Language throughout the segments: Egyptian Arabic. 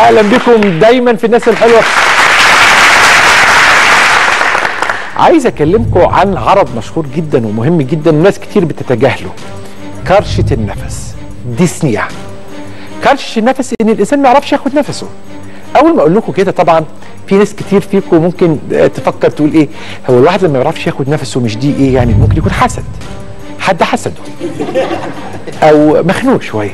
اهلا بكم دايما في الناس الحلوه عايز اكلمكم عن عرض مشهور جدا ومهم جدا وناس كتير بتتجاهله كرشه النفس ديسنيا كرشه النفس ان الانسان ما يعرفش ياخد نفسه اول ما اقول لكم كده طبعا في ناس كتير فيكم ممكن آه، تفكر تقول ايه هو الواحد لما ما يعرفش ياخد نفسه مش دي ايه يعني ممكن يكون حسد حد حسده او مخنوق شويه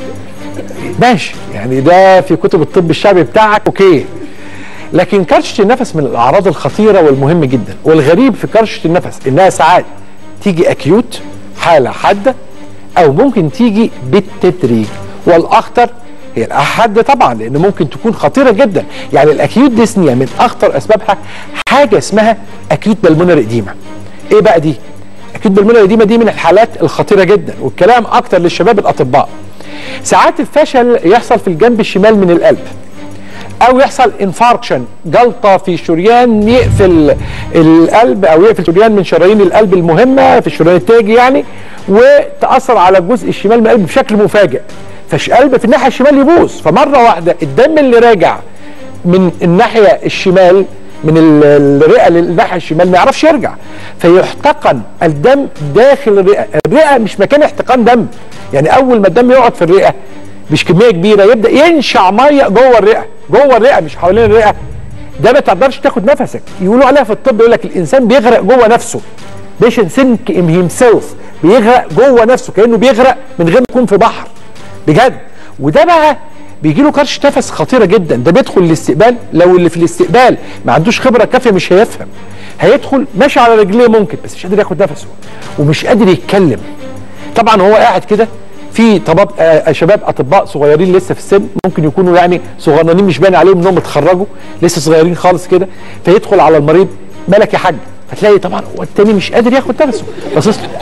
ماشي يعني ده في كتب الطب الشعبي بتاعك اوكي لكن كرشه النفس من الاعراض الخطيره والمهمه جدا والغريب في كرشه النفس انها ساعات تيجي اكيوت حاله حاده او ممكن تيجي بالتدريج والاخطر هي الاحد طبعا لان ممكن تكون خطيره جدا يعني الاكيوت ديسنيا من اخطر اسبابها حاجه اسمها اكيوت بالمونري اديما ايه بقى دي اكيوت بالمونري اديما دي من الحالات الخطيره جدا والكلام اكتر للشباب الاطباء ساعات الفشل يحصل في الجنب الشمال من القلب او يحصل انفاركشن جلطه في شريان يقفل القلب او يقفل شريان من شرايين القلب المهمه في الشريان التاجي يعني وتاثر على الجزء الشمال من القلب بشكل مفاجئ فالقلب في الناحيه الشمال يبوظ فمره واحده الدم اللي راجع من الناحيه الشمال من ال- الرئه للناحيه الشمال ما يعرفش يرجع فيحتقن الدم داخل الرئه الرئه مش مكان احتقان دم يعني اول ما الدم يقعد في الرئه مش كميه كبيره يبدا ينشع ميه جوه الرئه جوه الرئه مش حوالين الرئه ده ما تقدرش تاخد نفسك يقولوا عليها في الطب يقول لك الانسان بيغرق جوه نفسه بيشن سنك ام هيم سيلف بيغرق جوه نفسه كانه بيغرق من غير ما يكون في بحر بجد وده بقى بيجي له كرش نفس خطيره جدا ده بيدخل الاستقبال لو اللي في الاستقبال ما عندوش خبره كافيه مش هيفهم هيدخل ماشي على رجليه ممكن بس مش قادر ياخد نفسه ومش قادر يتكلم طبعا هو قاعد كده في طباب آه شباب اطباء صغيرين لسه في السن ممكن يكونوا يعني صغننين مش باين عليهم انهم اتخرجوا لسه صغيرين خالص كده فيدخل على المريض مالك يا حاج هتلاقي طبعا هو التاني مش قادر ياخد نفسه باصص له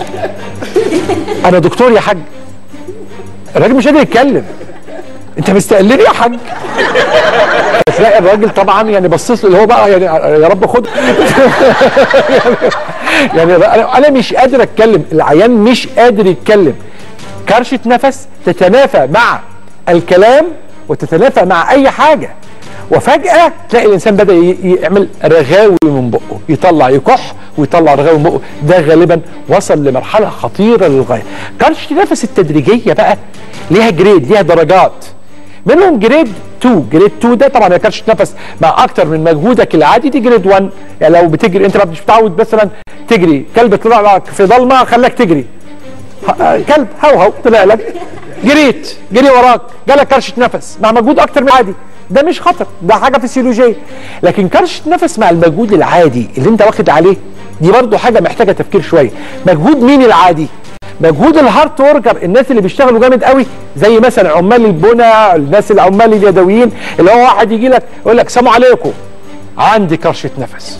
انا دكتور يا حاج الراجل مش قادر يتكلم انت مستقلني يا حاج تلاقي الراجل طبعا يعني بصص له اللي هو بقى يعني يا رب خد يعني, يعني انا أنا مش قادر اتكلم العيان مش قادر يتكلم كرشه نفس تتنافى مع الكلام وتتنافى مع اي حاجه وفجاه تلاقي الانسان بدا ي- يعمل رغاوي من بقه يطلع يكح ويطلع رغاوي من بقه ده غالبا وصل لمرحله خطيره للغايه كرشه النفس التدريجيه بقى ليها جريد ليها درجات منهم جريد 2 جريد 2 ده طبعا هي كرشه نفس مع اكتر من مجهودك العادي دي جريد 1 يعني لو بتجري انت مش متعود مثلا تجري كلب طلع لك في ضلمه خلاك تجري ه- كلب هو هو طلع لك جريت جري وراك جالك كرشه نفس مع مجهود اكتر من العادي ده مش خطر ده حاجه فسيولوجيه لكن كرشه نفس مع المجهود العادي اللي انت واخد عليه دي برضو حاجه محتاجه تفكير شويه مجهود مين العادي مجهود الهارت وركر الناس اللي بيشتغلوا جامد قوي زي مثلا عمال البنى الناس العمال اليدويين اللي هو واحد يجي لك يقول لك سلام عليكم عندي كرشه نفس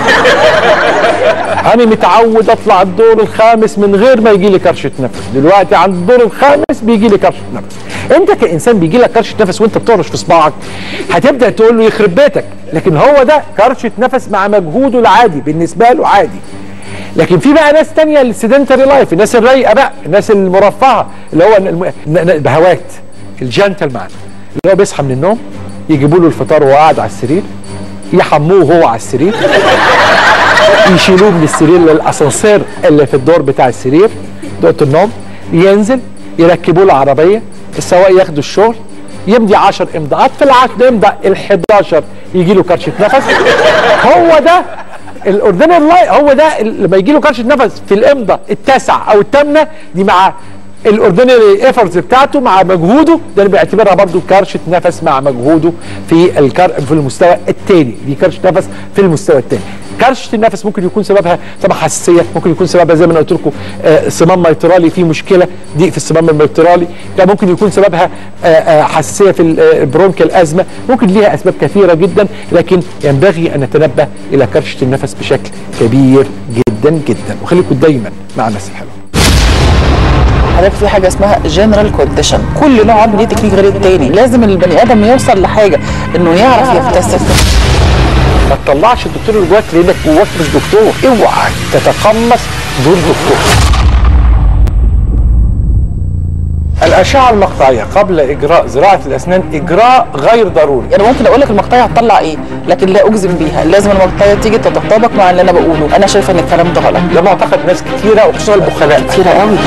انا متعود اطلع الدور الخامس من غير ما يجي لي كرشه نفس دلوقتي عند الدور الخامس بيجي لي كرشه نفس انت كانسان بيجي لك كرشه نفس وانت بتهرش في صباعك هتبدا تقول له يخرب بيتك لكن هو ده كرشه نفس مع مجهوده العادي بالنسبه له عادي لكن في بقى ناس تانية السيدنتري لايف الناس الرايقه بقى الناس المرفهه اللي هو الم- ن- ن- البهوات الجنتلمان اللي هو بيصحى من النوم يجيبوا له الفطار وهو قاعد على السرير يحموه وهو على السرير يشيلوه من السرير للاسانسير اللي في الدور بتاع السرير دوره النوم ينزل يركبوا له عربيه السواق ياخده الشغل يمضي 10 امضاءات في العقد يمضى ال 11 يجي له كرشه نفس هو ده الاوردينال لاي هو ده ال- لما يجي له كرشه نفس في الامضه التاسعه او الثامنه دي مع الاوردينري ايفورتس بتاعته مع مجهوده ده اللي بيعتبرها برضو كرشه نفس مع مجهوده في الكر في المستوى الثاني دي كرشه نفس في المستوى الثاني كرشه النفس ممكن يكون سببها طبعا حساسيه ممكن يكون سببها زي ما انا قلت لكم آه، صمام ميترالي في مشكله ضيق في الصمام الميترالي ده ممكن يكون سببها آه، آه، حساسيه في البرونكيال ازمه ممكن ليها اسباب كثيره جدا لكن ينبغي ان نتنبه الى كرشه النفس بشكل كبير جدا جدا وخليكم دايما مع الناس الحلوه حضرتك في حاجه اسمها جنرال كونديشن كل نوع عنده ليه تكنيك غير التاني لازم البني ادم يوصل لحاجه انه يعرف يكتسب ما تطلعش الدكتور اللي جواك لانك جواك مش دكتور اوعى تتقمص دور دكتور الاشعه المقطعيه قبل اجراء زراعه الاسنان اجراء غير ضروري يعني ممكن اقول لك المقطعيه هتطلع ايه لكن لا اجزم بيها لازم المقطعيه تيجي تتطابق مع اللي انا بقوله انا شايفه ان الكلام ده غلط ده معتقد ناس كتيره وخصوصا البخلاء كتير قوي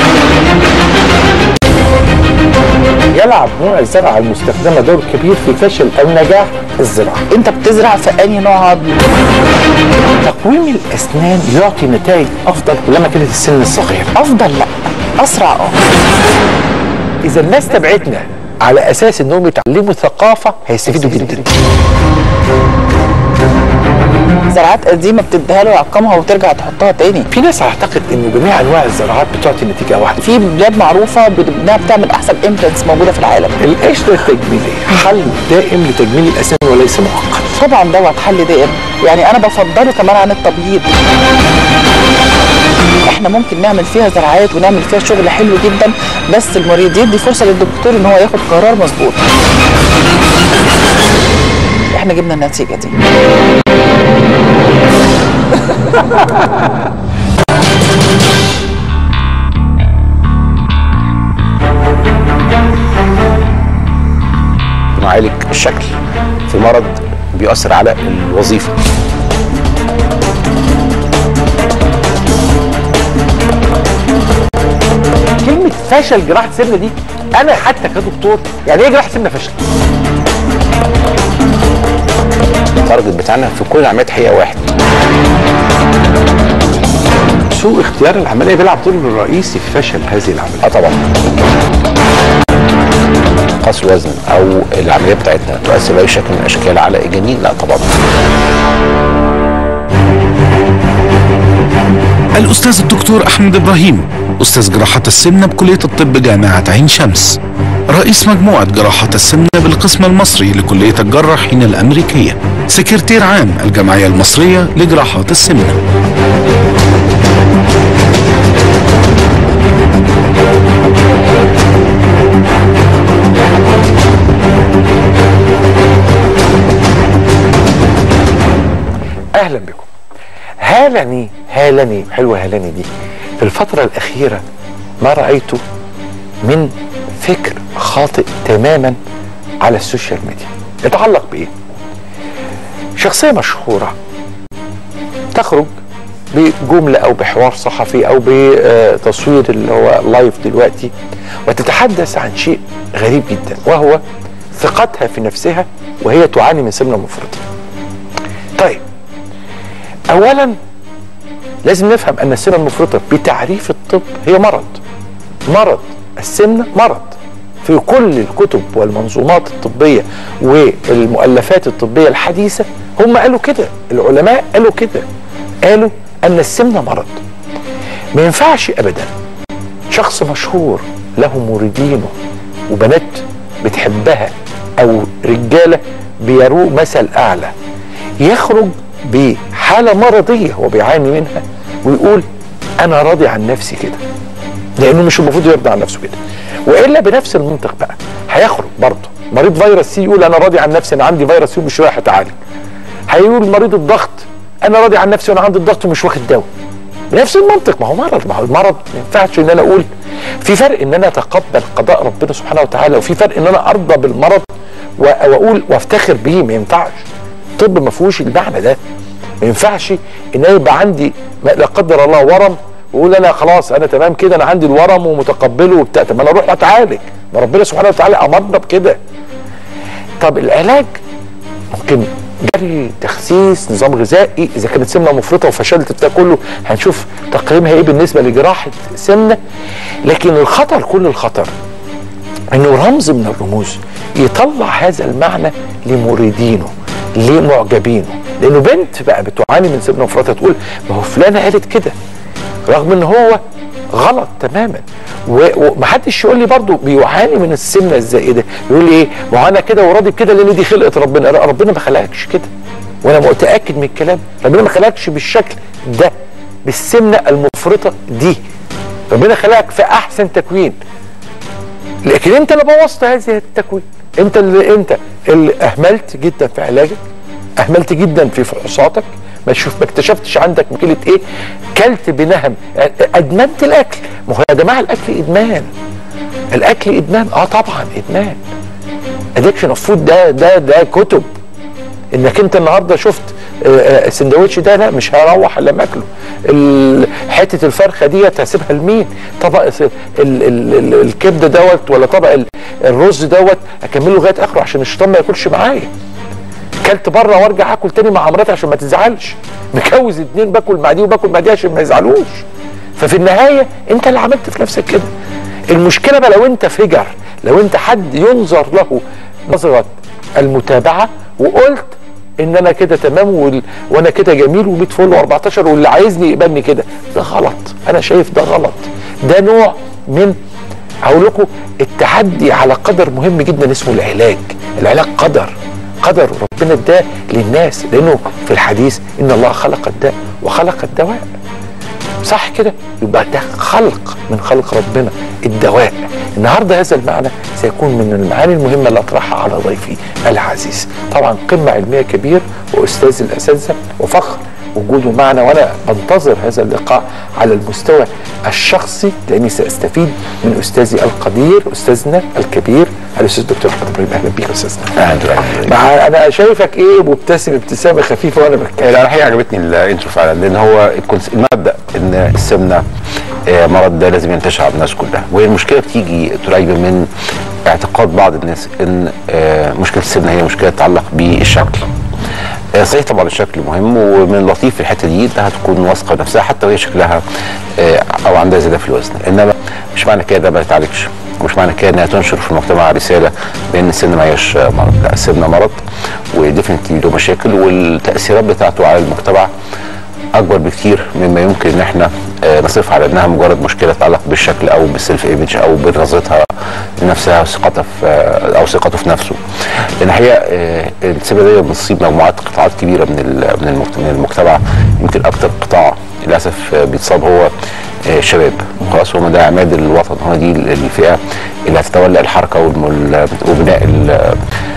يلعب نوع الزرعه المستخدمه دور كبير في فشل او نجاح الزراعه انت بتزرع في انهي نوع عظم تقويم الاسنان يعطي نتائج افضل كلما كانت السن الصغير افضل لا اسرع اه اذا الناس تبعتنا على اساس انهم يتعلموا ثقافه هيستفيدوا جدا زراعات قديمه بتديها له يعقمها وترجع تحطها تاني في ناس اعتقد انه جميع انواع الزراعات بتعطي نتيجه واحده في بلاد معروفه بت- انها بتعمل احسن امبلانتس موجوده في العالم القشره التجميليه حل دائم لتجميل الاسنان وليس مؤقت طبعا دوت حل دائم يعني انا بفضله كمان عن التبييض احنا ممكن نعمل فيها زراعات ونعمل فيها شغل حلو جدا بس المريض يدي فرصه للدكتور ان هو ياخد قرار مظبوط احنا جبنا النتيجه دي نعالج الشكل في مرض بيؤثر على الوظيفه كلمه فشل جراحه سمنه دي انا حتى كدكتور يعني ايه جراحه سمنه فشل التارجت بتاعنا في كل العمليات هي واحد سوء اختيار العمليه بيلعب دور رئيسي في فشل هذه العمليه اه طبعا قص الوزن او العمليه بتاعتنا تؤثر باي شكل من الاشكال على الجنين لا طبعا الأستاذ الدكتور أحمد إبراهيم أستاذ جراحة السمنة بكلية الطب جامعة عين شمس رئيس مجموعة جراحة السمنة بالقسم المصري لكلية الجراحين الأمريكية سكرتير عام الجمعية المصرية لجراحات السمنة اهلا بكم هالني هالني حلوه هالني دي في الفتره الاخيره ما رايته من فكر خاطئ تماما على السوشيال ميديا يتعلق بايه شخصيه مشهوره تخرج بجمله او بحوار صحفي او بتصوير اللي هو لايف دلوقتي وتتحدث عن شيء غريب جدا وهو ثقتها في نفسها وهي تعاني من سمنه مفرطه طيب اولا لازم نفهم ان السمنه المفرطه بتعريف الطب هي مرض مرض السمنه مرض في كل الكتب والمنظومات الطبيه والمؤلفات الطبيه الحديثه هم قالوا كده العلماء قالوا كده قالوا ان السمنه مرض ما ينفعش ابدا شخص مشهور له مريدينه وبنات بتحبها او رجاله بيروه مثل اعلى يخرج بحاله مرضيه هو بيعاني منها ويقول انا راضي عن نفسي كده لانه مش المفروض يرضى عن نفسه كده والا بنفس المنطق بقى هيخرج برضه مريض فيروس سي يقول انا راضي عن نفسي انا عندي فيروس سي ومش رايح اتعالج هيقول مريض الضغط انا راضي عن نفسي وانا عندي الضغط ومش واخد دواء بنفس المنطق ما هو مرض ما هو المرض ما ينفعش ان انا اقول في فرق ان انا اتقبل قضاء ربنا سبحانه وتعالى وفي فرق ان انا ارضى بالمرض و- واقول وافتخر بيه ما ينفعش الطب ما فيهوش المعنى ده ما ينفعش ان انا يبقى عندي ما- لا قدر الله ورم واقول انا خلاص انا تمام كده انا عندي الورم ومتقبله وبتاع طب ما انا اروح اتعالج ما ربنا سبحانه وتعالى امرنا بكده طب العلاج ممكن جري تخسيس نظام غذائي اذا كانت سمنه مفرطه وفشلت في ده كله هنشوف تقييمها ايه بالنسبه لجراحه سمنه لكن الخطر كل الخطر انه رمز من الرموز يطلع هذا المعنى لمريدينه لمعجبينه لانه بنت بقى بتعاني من سمنه مفرطه تقول ما هو فلانه قالت كده رغم ان هو غلط تماما و- ومحدش يقول لي برضو بيعاني من السمنه الزائده يقول لي ايه ما هو انا كده وراضي بكده لان دي خلقه ربنا لا، ربنا ما خلقكش كده وانا متاكد من الكلام ربنا ما خلقكش بالشكل ده بالسمنه المفرطه دي ربنا خلقك في احسن تكوين لكن انت اللي بوظت هذه التكوين انت اللي انت اللي اهملت جدا في علاجك اهملت جدا في فحوصاتك ما شوف ما اكتشفتش عندك مشكله ايه كلت بنهم ادمنت الاكل ما هو يا جماعه الاكل ادمان الاكل ادمان اه طبعا ادمان ادكشن اوف فود ده ده ده كتب انك انت النهارده شفت آه، آه، السندوتش ده لا مش هروح الا ما اكله ال- حته الفرخه دي هسيبها لمين طبق الس- ال- ال- ال- الكبده دوت ولا طبق ال- الرز دوت اكمله لغايه اخره عشان الشيطان ما ياكلش معايا كلت بره وارجع اكل تاني مع مراتي عشان ما تزعلش متجوز اتنين باكل مع دي وباكل مع دي عشان ما يزعلوش ففي النهايه انت اللي عملت في نفسك كده المشكله بقى لو انت فجر لو انت حد ينظر له نظره المتابعه وقلت ان انا كده تمام وال... وانا كده جميل و100 فل و14 واللي عايزني يقبلني كده ده غلط انا شايف ده غلط ده نوع من هقول لكم التعدي على قدر مهم جدا اسمه العلاج العلاج قدر قدر ربنا اداه للناس لانه في الحديث ان الله خلق الداء وخلق الدواء صح كده يبقى ده خلق من خلق ربنا الدواء النهارده هذا المعنى سيكون من المعاني المهمه اللي اطرحها على ضيفي العزيز طبعا قمه علميه كبير واستاذ الاساتذه وفخر وجوده معنا وانا بنتظر هذا اللقاء على المستوى الشخصي لاني ساستفيد من استاذي القدير استاذنا الكبير الاستاذ الدكتور احمد ابراهيم اهلا بيك يا استاذنا اهلا مع انا شايفك ايه مبتسم ابتسامه خفيفه وانا بتكلم لا الحقيقه عجبتني الانترو فعلا لان هو الكونس- المبدا ان السمنه آه، مرض ده لازم ينتشر على الناس كلها وهي المشكله بتيجي تريبه من اعتقاد بعض الناس ان آه، مشكله السمنه هي مشكله تتعلق بالشكل آه، صحيح طبعا الشكل مهم ومن اللطيف في الحته دي انها تكون واثقه بنفسها حتى وهي شكلها آه، او عندها زياده في الوزن انما مش معنى كده ده ما يتعالجش ومش معنى كده انها تنشر في المجتمع رساله بان السن ما هياش آه، مرض لا السمنه مرض وديفنتلي له مشاكل والتاثيرات بتاعته على المجتمع اكبر بكتير مما يمكن ان احنا آه، نصف على انها مجرد مشكله تتعلق بالشكل او بالسيلف ايمج او بنظرتها لنفسها وثقتها في آه، او ثقته في نفسه. لان الحقيقه آه، السمنه دي بتصيب مجموعات قطاعات كبيره من ال- من المجت- من المجتمع يمكن اكتر قطاع للاسف آه، بيتصاب هو آه، الشباب خلاص هم ده عماد الوطن هو دي الفئه اللي هتتولى الحركه والم- وبناء ال-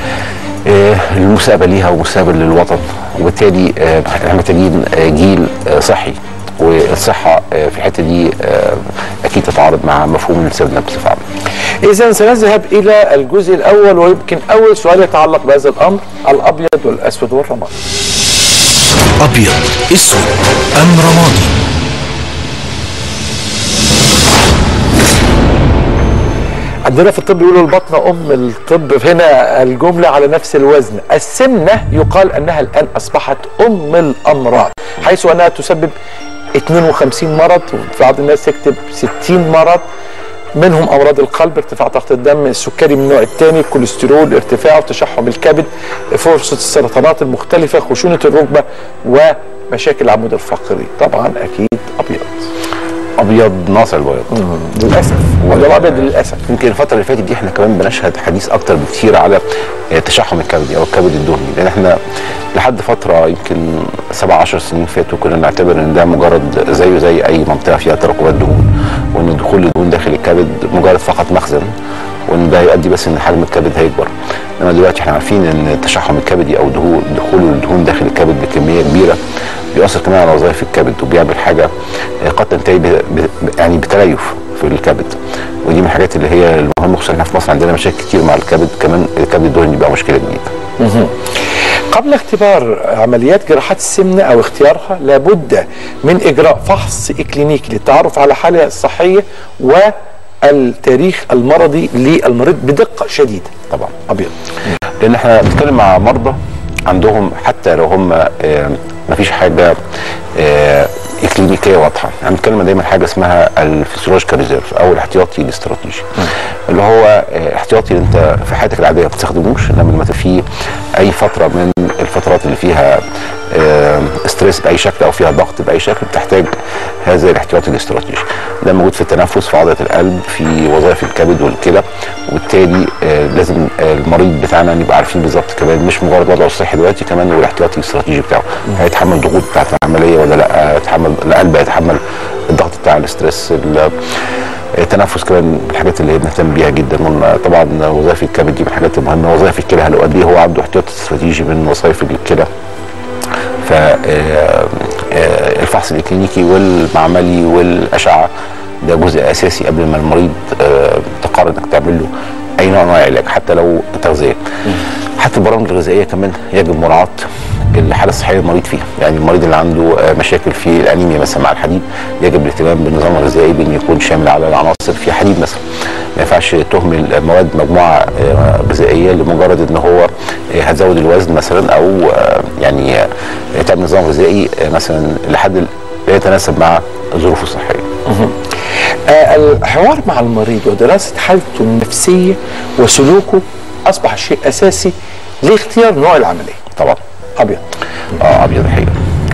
آه، المستقبل ليها ومستقبل للوطن وبالتالي آه، احنا محتاجين آه، جيل آه، صحي والصحه آه، في الحته دي آه، اكيد تتعارض مع مفهوم السمنه بصفه عامه. إذا سنذهب إلى الجزء الأول ويمكن أول سؤال يتعلق بهذا الأمر الأبيض والأسود والرمادي. أبيض أسود أم رمادي عندنا في الطب يقولوا البطنة أم الطب هنا الجملة على نفس الوزن السمنة يقال أنها الآن أصبحت أم الأمراض حيث أنها تسبب 52 مرض وبعض الناس تكتب 60 مرض منهم امراض القلب ارتفاع ضغط الدم السكري من النوع الثاني الكوليسترول ارتفاع وتشحم الكبد فرصه السرطانات المختلفه خشونه الركبه ومشاكل العمود الفقري طبعا اكيد ابيض ابيض ناصع البياض. للاسف ولا الابيض للاسف يمكن الفتره اللي فاتت دي احنا كمان بنشهد حديث اكتر بكتير على آه، تشحم الكبدي او الكبد الدهني لان احنا لحد فتره يمكن سبع عشر سنين فاتوا كنا نعتبر ان ده مجرد زيه زي اي منطقه فيها تراكمات دهون وان دخول الدهون داخل الكبد مجرد فقط مخزن وان ده يؤدي بس ان حجم الكبد هيكبر انما دلوقتي احنا عارفين ان التشحم الكبدي او دهون دخول الدهون داخل الكبد بكميه كبيره بيؤثر كمان على وظائف الكبد وبيعمل حاجه آه، قد تنتهي ب- ب- يعني بتليف في الكبد ودي من الحاجات اللي هي المهمه خصوصا احنا في مصر عندنا مشاكل كتير مع الكبد كمان الكبد الدهني بقى مشكله جديده قبل اختبار عمليات جراحات السمنه او اختيارها لابد من اجراء فحص اكلينيكي للتعرف على حالها الصحيه والتاريخ المرضي للمريض بدقه شديده طبعا ابيض لان احنا بنتكلم مع مرضى عندهم حتى لو هم ما فيش حاجه آه، اكلينيكيه واضحه احنا بنتكلم دايما حاجه اسمها الفسيولوجيكال ريزيرف او الاحتياطي الاستراتيجي اللي هو آه، احتياطي اللي انت في حياتك العاديه ما بتستخدموش انما لما تبقى في اي فتره من الفترات اللي فيها آه، ستريس باي شكل او فيها ضغط باي شكل بتحتاج هذا الاحتياطي الاستراتيجي ده موجود في التنفس في عضله القلب في وظائف الكبد والكلى وبالتالي آه، لازم آه، المريض بتاعنا نبقى عارفين بالظبط كمان مش مجرد وضعه الصحي دلوقتي كمان والاحتياطي الاستراتيجي بتاعه هيتحمل الضغوط بتاعت العمليه ولا لا يتحمل القلب هيتحمل الضغط بتاع الاسترس ال- التنفس كمان من الحاجات اللي بنهتم بيها جدا قلنا طبعا وظائف الكبد دي من الحاجات المهمه وظائف الكلى هل قد ايه هو عنده احتياط استراتيجي من وظائف الكلى فالفحص الاكلينيكي والمعملي والاشعه ده جزء اساسي قبل ما المريض آه، تقرر تقرر انك تعمل له اي نوع من انواع العلاج حتى لو تغذيه حتى البرامج الغذائيه كمان يجب مراعاه الحاله الصحيه للمريض فيها يعني المريض اللي عنده آه، مشاكل في الانيميا مثلا مع الحديد يجب الاهتمام بالنظام الغذائي بان يكون شامل على العناصر في حديد مثلا ما ينفعش تهمل مواد مجموعه آه، غذائيه لمجرد ان هو آه، هتزود الوزن مثلا او آه، يعني آه، تعمل نظام غذائي آه، مثلا لحد لا يتناسب مع ظروفه الصحيه آه، الحوار مع المريض ودراسة حالته النفسية وسلوكه أصبح شيء أساسي لاختيار نوع العملية طبعا أبيض اه ابيض الحقيقه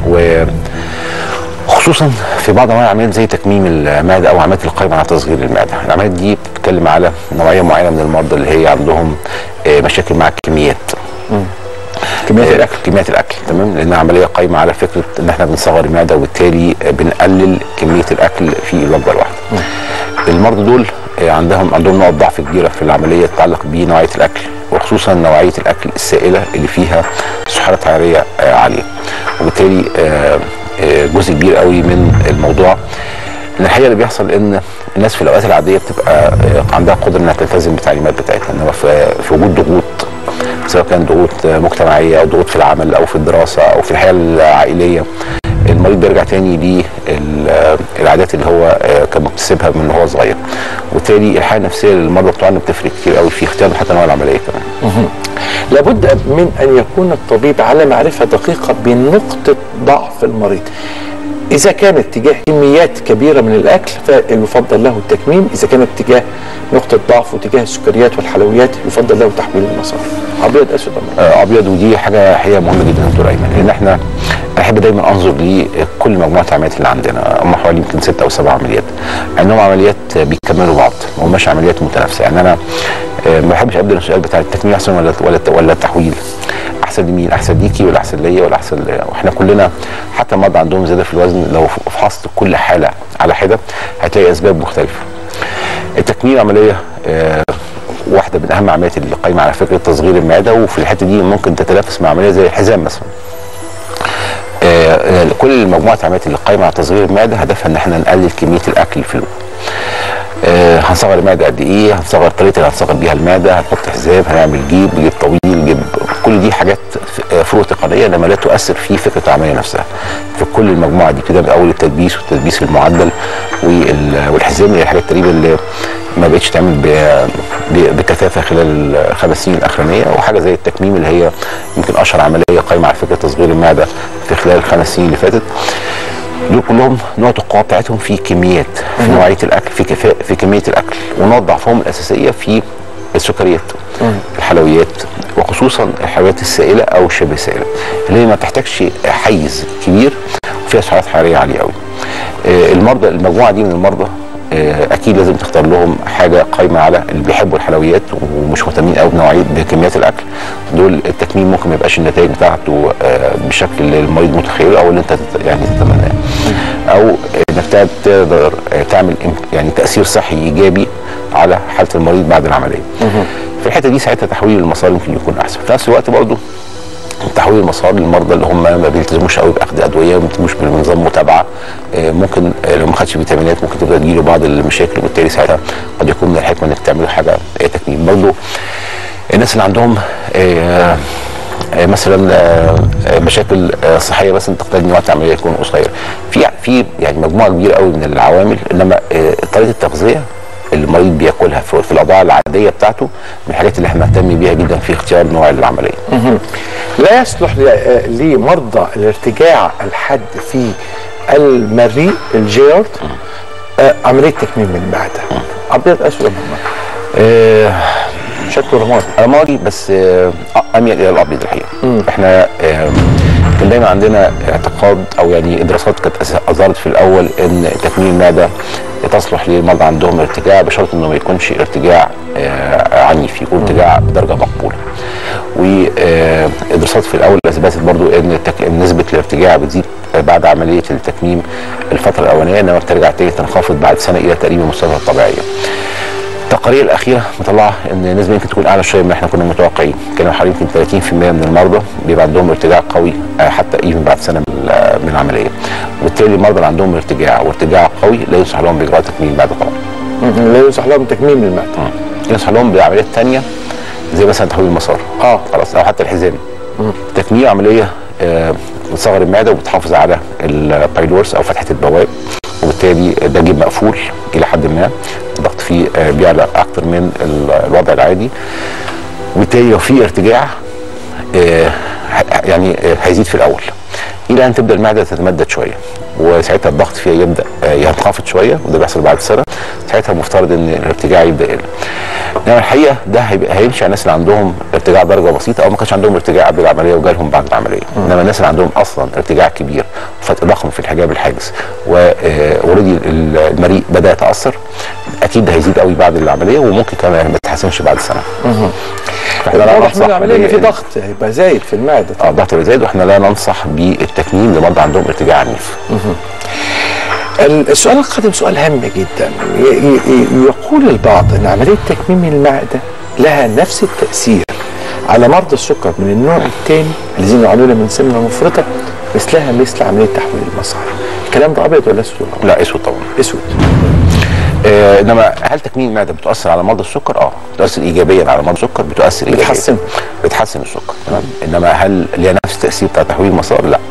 وخصوصا في بعض انواع العمليات زي تكميم المعده او عمليات القائمه على تصغير المعده العمليات دي بتتكلم على نوعيه معينه من المرضى اللي هي عندهم آه، مشاكل مع الكميات كمية آه، الأكل كميات الاكل تمام لان عمليه قايمه على فكره ان احنا بنصغر المعده وبالتالي آه، بنقلل كميه الاكل في الوجبه الواحده المرضى دول آه، عندهم عندهم نقط ضعف كبيره في العمليه تتعلق بنوعيه الاكل وخصوصا نوعيه الاكل السائله اللي فيها سعرات حراريه آه، عاليه وبالتالي آه، آه، جزء كبير قوي من الموضوع ان الحقيقه اللي بيحصل ان الناس في الاوقات العاديه بتبقى آه، عندها قدره انها تلتزم بالتعليمات بتاعتها انما في في وجود ضغوط سواء كان ضغوط مجتمعيه او ضغوط في العمل او في الدراسه او في الحياه العائليه المريض بيرجع تاني للعادات اللي هو آه، كان مكتسبها من هو صغير وبالتالي الحاله النفسيه للمرضى بتوعنا بتفرق كتير قوي في اختيار حتى نوع العمليه كمان لابد من أن يكون الطبيب على معرفة دقيقة بنقطة ضعف المريض إذا كانت تجاه كميات كبيرة من الأكل فيفضل له التكميم إذا كانت تجاه نقطة ضعف وتجاه السكريات والحلويات يفضل له تحويل المسار أبيض أسود أم آه، ابيض ودي حاجه حقيقه مهمه جدا يا دكتور ايمن لان احنا احب دايما انظر لكل مجموعه العمليات اللي عندنا هم حوالي يمكن ست او سبع عمليات انهم عمليات بيكملوا بعض ما هماش عمليات متنافسه يعني انا آه، ما بحبش ابدا السؤال بتاع التكميم احسن ولا ولا ولا التحويل احسن لمين احسن ليكي ولا احسن ليا ولا احسن ليا واحنا كلنا حتى المرضى عندهم زياده في الوزن لو فحصت كل حاله على حده هتلاقي اسباب مختلفه التكميم عمليه آه، واحده من اهم العمليات اللي قايمه على فكره تصغير المعده وفي الحته دي ممكن تتنافس مع عمليه زي الحزام مثلا آه، آه، كل مجموعه العمليات اللي قايمه على تصغير المعده هدفها ان احنا نقلل كميه الاكل في الوجبه آه، هنصغر المعده قد ايه هنصغر الطريقه اللي هنصغر بيها المعده هنحط حزام هنعمل جيب جيب طويل جيب كل دي حاجات ف- آه، فروق تقنيه لما لا تؤثر في فكره العمليه نفسها في كل المجموعه دي كده من اول التدبيس والتدبيس المعدل وال- والحزام اللي هي الحاجات تقريبا اللي ما بقتش تعمل ب- ب- بكثافه خلال الخمس سنين الاخرانيه وحاجه زي التكميم اللي هي يمكن اشهر عمليه قايمه على فكره تصغير المعده في خلال الخمس سنين اللي فاتت دول كلهم نقط القوه بتاعتهم في كميات في نوعيه الاكل في كفاء في كميه الاكل ونقط ضعفهم الاساسيه في السكريات الحلويات وخصوصا الحلويات السائله او شبه سائله اللي هي ما تحتاجش حيز كبير وفيها سعرات حراريه عاليه قوي آه، المرضى المجموعه دي من المرضى آه، اكيد لازم تختار لهم حاجه قايمه على اللي بيحبوا الحلويات ومش مهتمين قوي بنوعيه بكميات الاكل دول التكميم ممكن ما يبقاش النتائج بتاعته آه، بالشكل اللي المريض متخيله او اللي انت تت- يعني تتمناه او انك تقدر- تقدر آه، تعمل إم- يعني تاثير صحي ايجابي على حاله المريض بعد العمليه في الحته دي ساعتها تحويل المسار يمكن يكون احسن في نفس الوقت برضه تحويل المسار للمرضى اللي هم ما بيلتزموش قوي باخذ ادويه ما بيلتزموش بنظام متابعه آه، ممكن آه، لو ما خدش فيتامينات ممكن تبدا تجيله بعض المشاكل وبالتالي ساعتها قد يكون من الحكمه انك تعمل حاجه آه، تكميم برضه الناس اللي عندهم آه، آه، مثلا آه، آه، مشاكل آه، صحيه مثلا تقتضي ان وقت العمليه يكون قصير في في يعني مجموعه كبيره قوي من العوامل انما آه، طريقه التغذيه اللي المريض بياكلها في في الاوضاع العاديه بتاعته من الحاجات اللي احنا نهتم بيها جدا في اختيار نوع العمليه. لا يصلح ل- آه، لمرضى الارتجاع الحاد في المريء الجيرد آه، عملية تكميم المعدة أبيض أسود أم أحمر؟ آه، شكله رمادي رمادي بس آه، اميل الى الابيض الحقيقه احنا آه، كان دايما عندنا اعتقاد او يعني دراسات كانت أس- اظهرت في الاول ان تكميم المعده تصلح للمرضى عندهم ارتجاع بشرط انه ما يكونش ارتجاع آه، عنيف يكون ارتجاع بدرجه مقبوله والدراسات في الاول اثبتت برضو ان التك... نسبه الارتجاع بتزيد بعد عمليه التكميم الفتره الاولانيه انما بترجع تاني تنخفض بعد سنه الى تقريبا مستوى الطبيعيه التقارير الاخيره مطلعه ان النسبه يمكن تكون اعلى شويه من اللي احنا كنا متوقعين كانوا حوالي يمكن 30% من المرضى بيبقى عندهم ارتجاع قوي آه، حتى ايفن بعد سنه من ال- من العمليه وبالتالي المرضى اللي عندهم ارتجاع وارتجاع قوي لا يصح لهم باجراء تكميم بعد طبعا لا ينصح لهم تكميم المعده ينصح لهم بعمليات تانية زي مثلا تحويل المسار اه خلاص او حتى الحزام تكميم عمليه آه، بتصغر المعده وبتحافظ على البايلورس او فتحه البواب وبالتالي ده جيب مقفول الى حد ما الضغط فيه آه، بيعلى اكتر من ال- الوضع العادي وبالتالي لو في ارتجاع آه، ه- يعني آه، هيزيد في الاول الى ان تبدا المعده تتمدد شويه وساعتها الضغط فيها يبدا آه، ينخفض شويه وده بيحصل بعد سنه ساعتها المفترض ان الارتجاع يبدا يقل انما الحقيقه ده هيبقى هيمشي على الناس اللي عندهم ارتجاع درجه بسيطه او ما كانش عندهم ارتجاع قبل العمليه وجالهم بعد العمليه انما الناس اللي عندهم اصلا ارتجاع كبير وفتق ضخم في الحجاب الحاجز واوريدي المريء بدا يتاثر اكيد ده هيزيد قوي بعد العمليه وممكن كمان ما يتحسنش بعد سنه فاحنا لا واضح ننصح من العمليه ان في ب- ضغط هيبقى زايد في المعده اه الضغط اللي زايد واحنا لا ننصح بالتكميم لمرضى عندهم ارتجاع عنيف ال- السؤال القادم سؤال هام جدا ي- ي- ي- يقول البعض ان عمليه تكميم المعده لها نفس التاثير على مرضى السكر من النوع الثاني الذين يعانون من سمنه مفرطه مثلها مثل عمليه تحويل المصاري الكلام ده ابيض ولا اسود ولا أبيض؟ لا اسود طبعا اسود آه انما هل تكميم المعده بتؤثر على مرضى السكر؟ اه بتؤثر ايجابيا على مرضى السكر بتؤثر ايجابيا بتحسن. بتحسن السكر تمام انما هل ليها نفس التاثير بتاع تحويل المسار؟ لا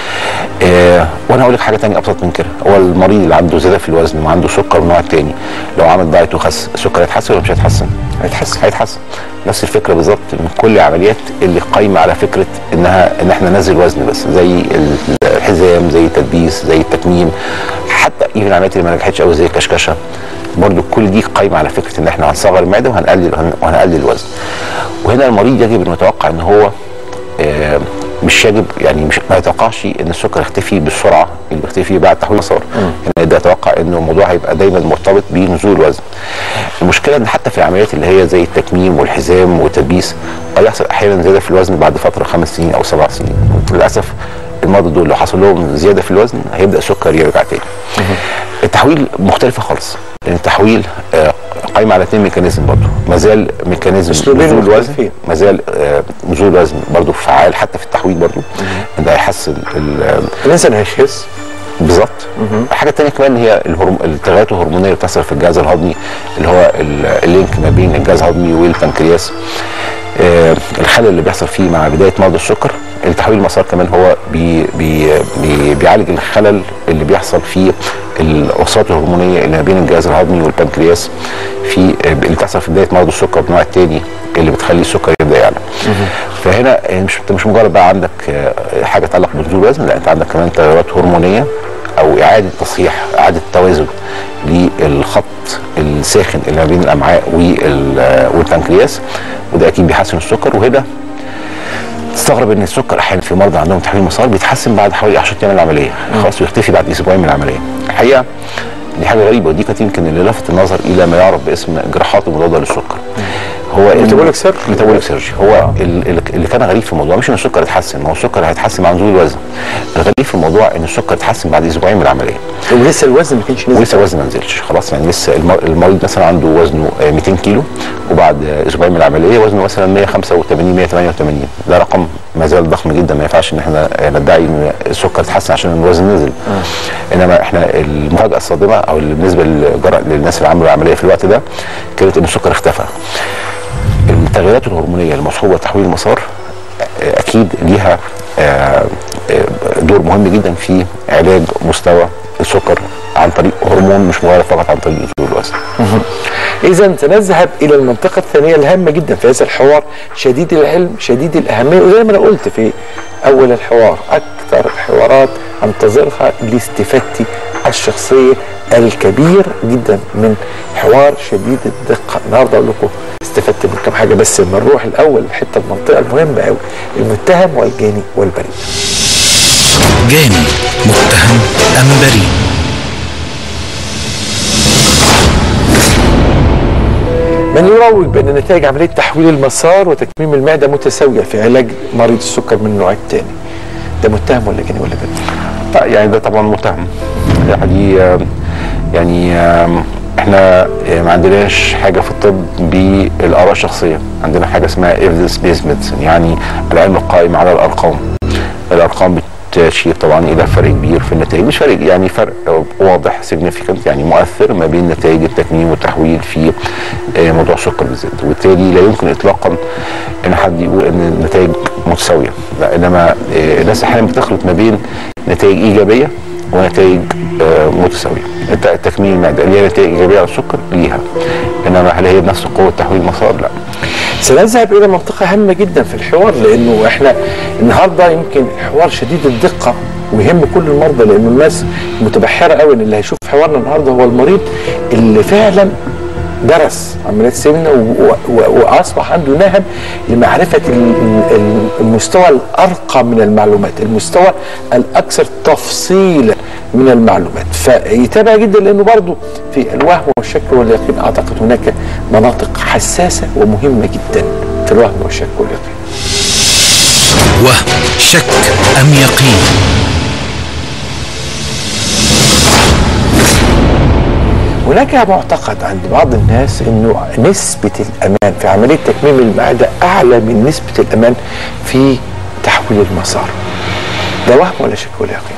آه وانا اقول لك حاجه تانية ابسط من كده هو المريض اللي عنده زياده في الوزن وعنده سكر من النوع التاني لو عمل دايت وخس السكر هيتحسن ولا مش هيتحسن؟ هيتحسن هيتحسن نفس الفكره بالظبط من كل العمليات اللي قايمه على فكره انها ان احنا ننزل وزن بس زي ال- الحزام زي التدبيس زي التكميم حتى ايفن العمليات اللي ما نجحتش قوي زي الكشكشه برضو كل دي قايمه على فكره ان احنا هنصغر المعده وهنقلل وهنقلل الوزن وهنا المريض يجب ان يتوقع ان هو آه، مش يجب يعني مش ما يتوقعش ان السكر يختفي بالسرعه اللي بيختفي بعد تحويل المسار يعني يبدا يتوقع انه الموضوع هيبقى دايما مرتبط بنزول الوزن المشكله ان حتى في العمليات اللي هي زي التكميم والحزام والتدبيس قد يحصل احيانا زياده في الوزن بعد فتره خمس سنين او سبع سنين للاسف المرضى دول لو حصل لهم زياده في الوزن هيبدا السكر يرجع تاني التحويل مختلفه خالص لان التحويل آه، قايم على اثنين ميكانيزم برضه ما زال ميكانيزم أسلوبين نزول الوزن مختلفين. ما زال آه، نزول الوزن برضه فعال حتى في التحويل برضه ده هيحسن ال- الانسان هيخس بالظبط الحاجه الثانيه كمان هي الهرم... التغيرات الهرمونيه اللي بتحصل في الجهاز الهضمي اللي هو ال- اللينك ما بين الجهاز الهضمي والبنكرياس آه الخلل اللي بيحصل فيه مع بدايه مرض السكر التحويل المسار كمان هو بي بي بي بيعالج الخلل اللي بيحصل في الاوساط الهرمونيه اللي ما بين الجهاز الهضمي والبنكرياس في آه، اللي بتحصل في بدايه مرض السكر بالنوع الثاني اللي بتخلي السكر يبدا يعلى فهنا آه، مش انت مش مجرد بقى عندك آه، حاجه تتعلق بنزول الوزن لا انت عندك كمان تغيرات هرمونيه او اعاده تصحيح اعاده توازن للخط الساخن اللي ما بين الامعاء وال- والبنكرياس وده اكيد بيحسن السكر وهنا تستغرب ان السكر احيانا في مرضى عندهم تحويل مسار بيتحسن بعد حوالي 10 ايام من العمليه خلاص ويختفي بعد اسبوعين من العمليه الحقيقه دي حاجه غريبه ودي كانت يمكن اللي لفت النظر الى ما يعرف باسم جراحات المضاده للسكر هو إن- ميتابوليك سيرجري. ميتابوليك سيرجري هو ال- ال- اللي كان غريب في الموضوع مش ان السكر اتحسن ما هو السكر هيتحسن مع نزول الوزن الغريب في الموضوع ان السكر اتحسن بعد اسبوعين من العمليه ولسه الوزن ما كانش نزل ولسه الوزن ما نزلش خلاص يعني لسه الم- المريض مثلا عنده وزنه آه، 200 كيلو وبعد آه، اسبوعين من العمليه وزنه مثلا 185 188 ده رقم ما زال ضخم جدا ما ينفعش ان احنا آه، ندعي ان السكر اتحسن عشان الوزن نزل انما احنا المفاجاه الصادمه او اللي بالنسبه للجرا- للناس اللي عملوا العمليه في الوقت ده كانت ان السكر اختفى التغيرات الهرمونيه المصحوبه بتحويل المسار آه، اكيد ليها آه، آه، دور مهم جدا في علاج مستوى السكر عن طريق هرمون مش مجرد فقط عن طريق نزول الوزن اذا سنذهب الى المنطقه الثانيه الهامه جدا في هذا الحوار شديد العلم شديد الاهميه وزي ما انا قلت في اول الحوار اكثر الحوارات انتظرها لاستفادتي الشخصيه الكبير جدا من حوار شديد الدقه النهارده اقول لكم استفدت من كم حاجه بس لما نروح الاول الحته المنطقه المهمه قوي المتهم والجاني والبريء جاني متهم أم بريء من يروج بان نتائج عمليه تحويل المسار وتكميم المعده متساويه في علاج مريض السكر من النوع الثاني ده متهم ولا جاني ولا بريء؟ لا يعني ده طبعا متهم يعني آه، يعني آه، احنا آه، ما عندناش حاجه في الطب بالاراء الشخصيه عندنا حاجه اسمها evidence based medicine يعني العلم القائم على الارقام الارقام بتشير طبعا الى فرق كبير في النتائج مش فرق يعني فرق واضح significant يعني مؤثر ما بين نتائج التكميم والتحويل في آه، موضوع السكر بالذات وبالتالي لا يمكن اطلاقا ان حد يقول ان النتائج متساويه لا انما آه، الناس احيانا بتخلط ما بين نتائج ايجابيه ونتائج آه، متساويه الت- التكميم المعده اللي هي نتائج ايجابيه على السكر ليها انما هل هي بنفس قوه تحويل المسار لا سنذهب الى منطقه هامه جدا في الحوار لانه احنا النهارده يمكن الحوار شديد الدقه ويهم كل المرضى لانه الناس متبحره قوي ان اللي هيشوف حوارنا النهارده هو المريض اللي فعلا درس عمليات سمنه و- و- واصبح عنده نهم لمعرفه ال- ال- المستوى الارقى من المعلومات، المستوى الاكثر تفصيلا من المعلومات، فيتابع جدا لانه برضه في الوهم والشك واليقين اعتقد هناك مناطق حساسه ومهمه جدا في الوهم والشك واليقين. وهم شك أم يقين هناك معتقد عند بعض الناس انه نسبة الامان في عملية تكميم المعدة اعلى من نسبة الامان في تحويل المسار. ده وهم ولا شك ولا يقين؟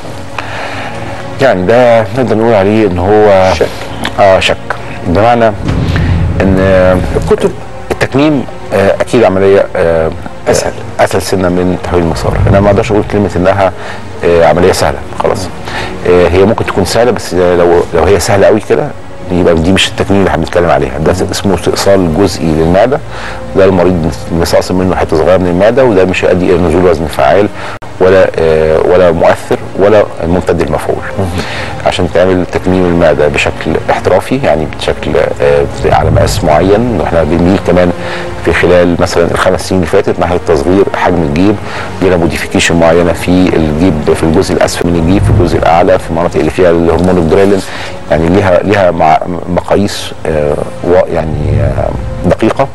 يعني ده نقدر نقول عليه ان هو شك. اه شك بمعنى ان آه، الكتب التكميم آه، اكيد عمليه آه، أسهل. آه، اسهل سنه من تحويل المسار انا ما اقدرش اقول كلمه انها آه، عمليه سهله خلاص آه، هي ممكن تكون سهله بس لو لو هي سهله قوي كده يبقى دي مش التكميم اللي احنا بنتكلم عليها ده اسمه استئصال جزئي للمعده ده المريض مستأصل منه حته صغيره من المعده وده مش هيؤدي الى نزول وزن فعال ولا آه، ولا مؤثر ولا ممتد المفعول عشان تعمل تكميم المعده بشكل احترافي يعني بشكل آه، على مقاس معين واحنا بنميل كمان في خلال مثلا الخمس سنين اللي فاتت ناحيه تصغير حجم الجيب لنا موديفيكيشن معينه في الجيب في الجزء الاسفل من الجيب في الجزء الاعلى في المناطق اللي فيها الهرمون الجريلين يعني ليها ليها مع مقاييس آه، وا- يعني آه، دقيقه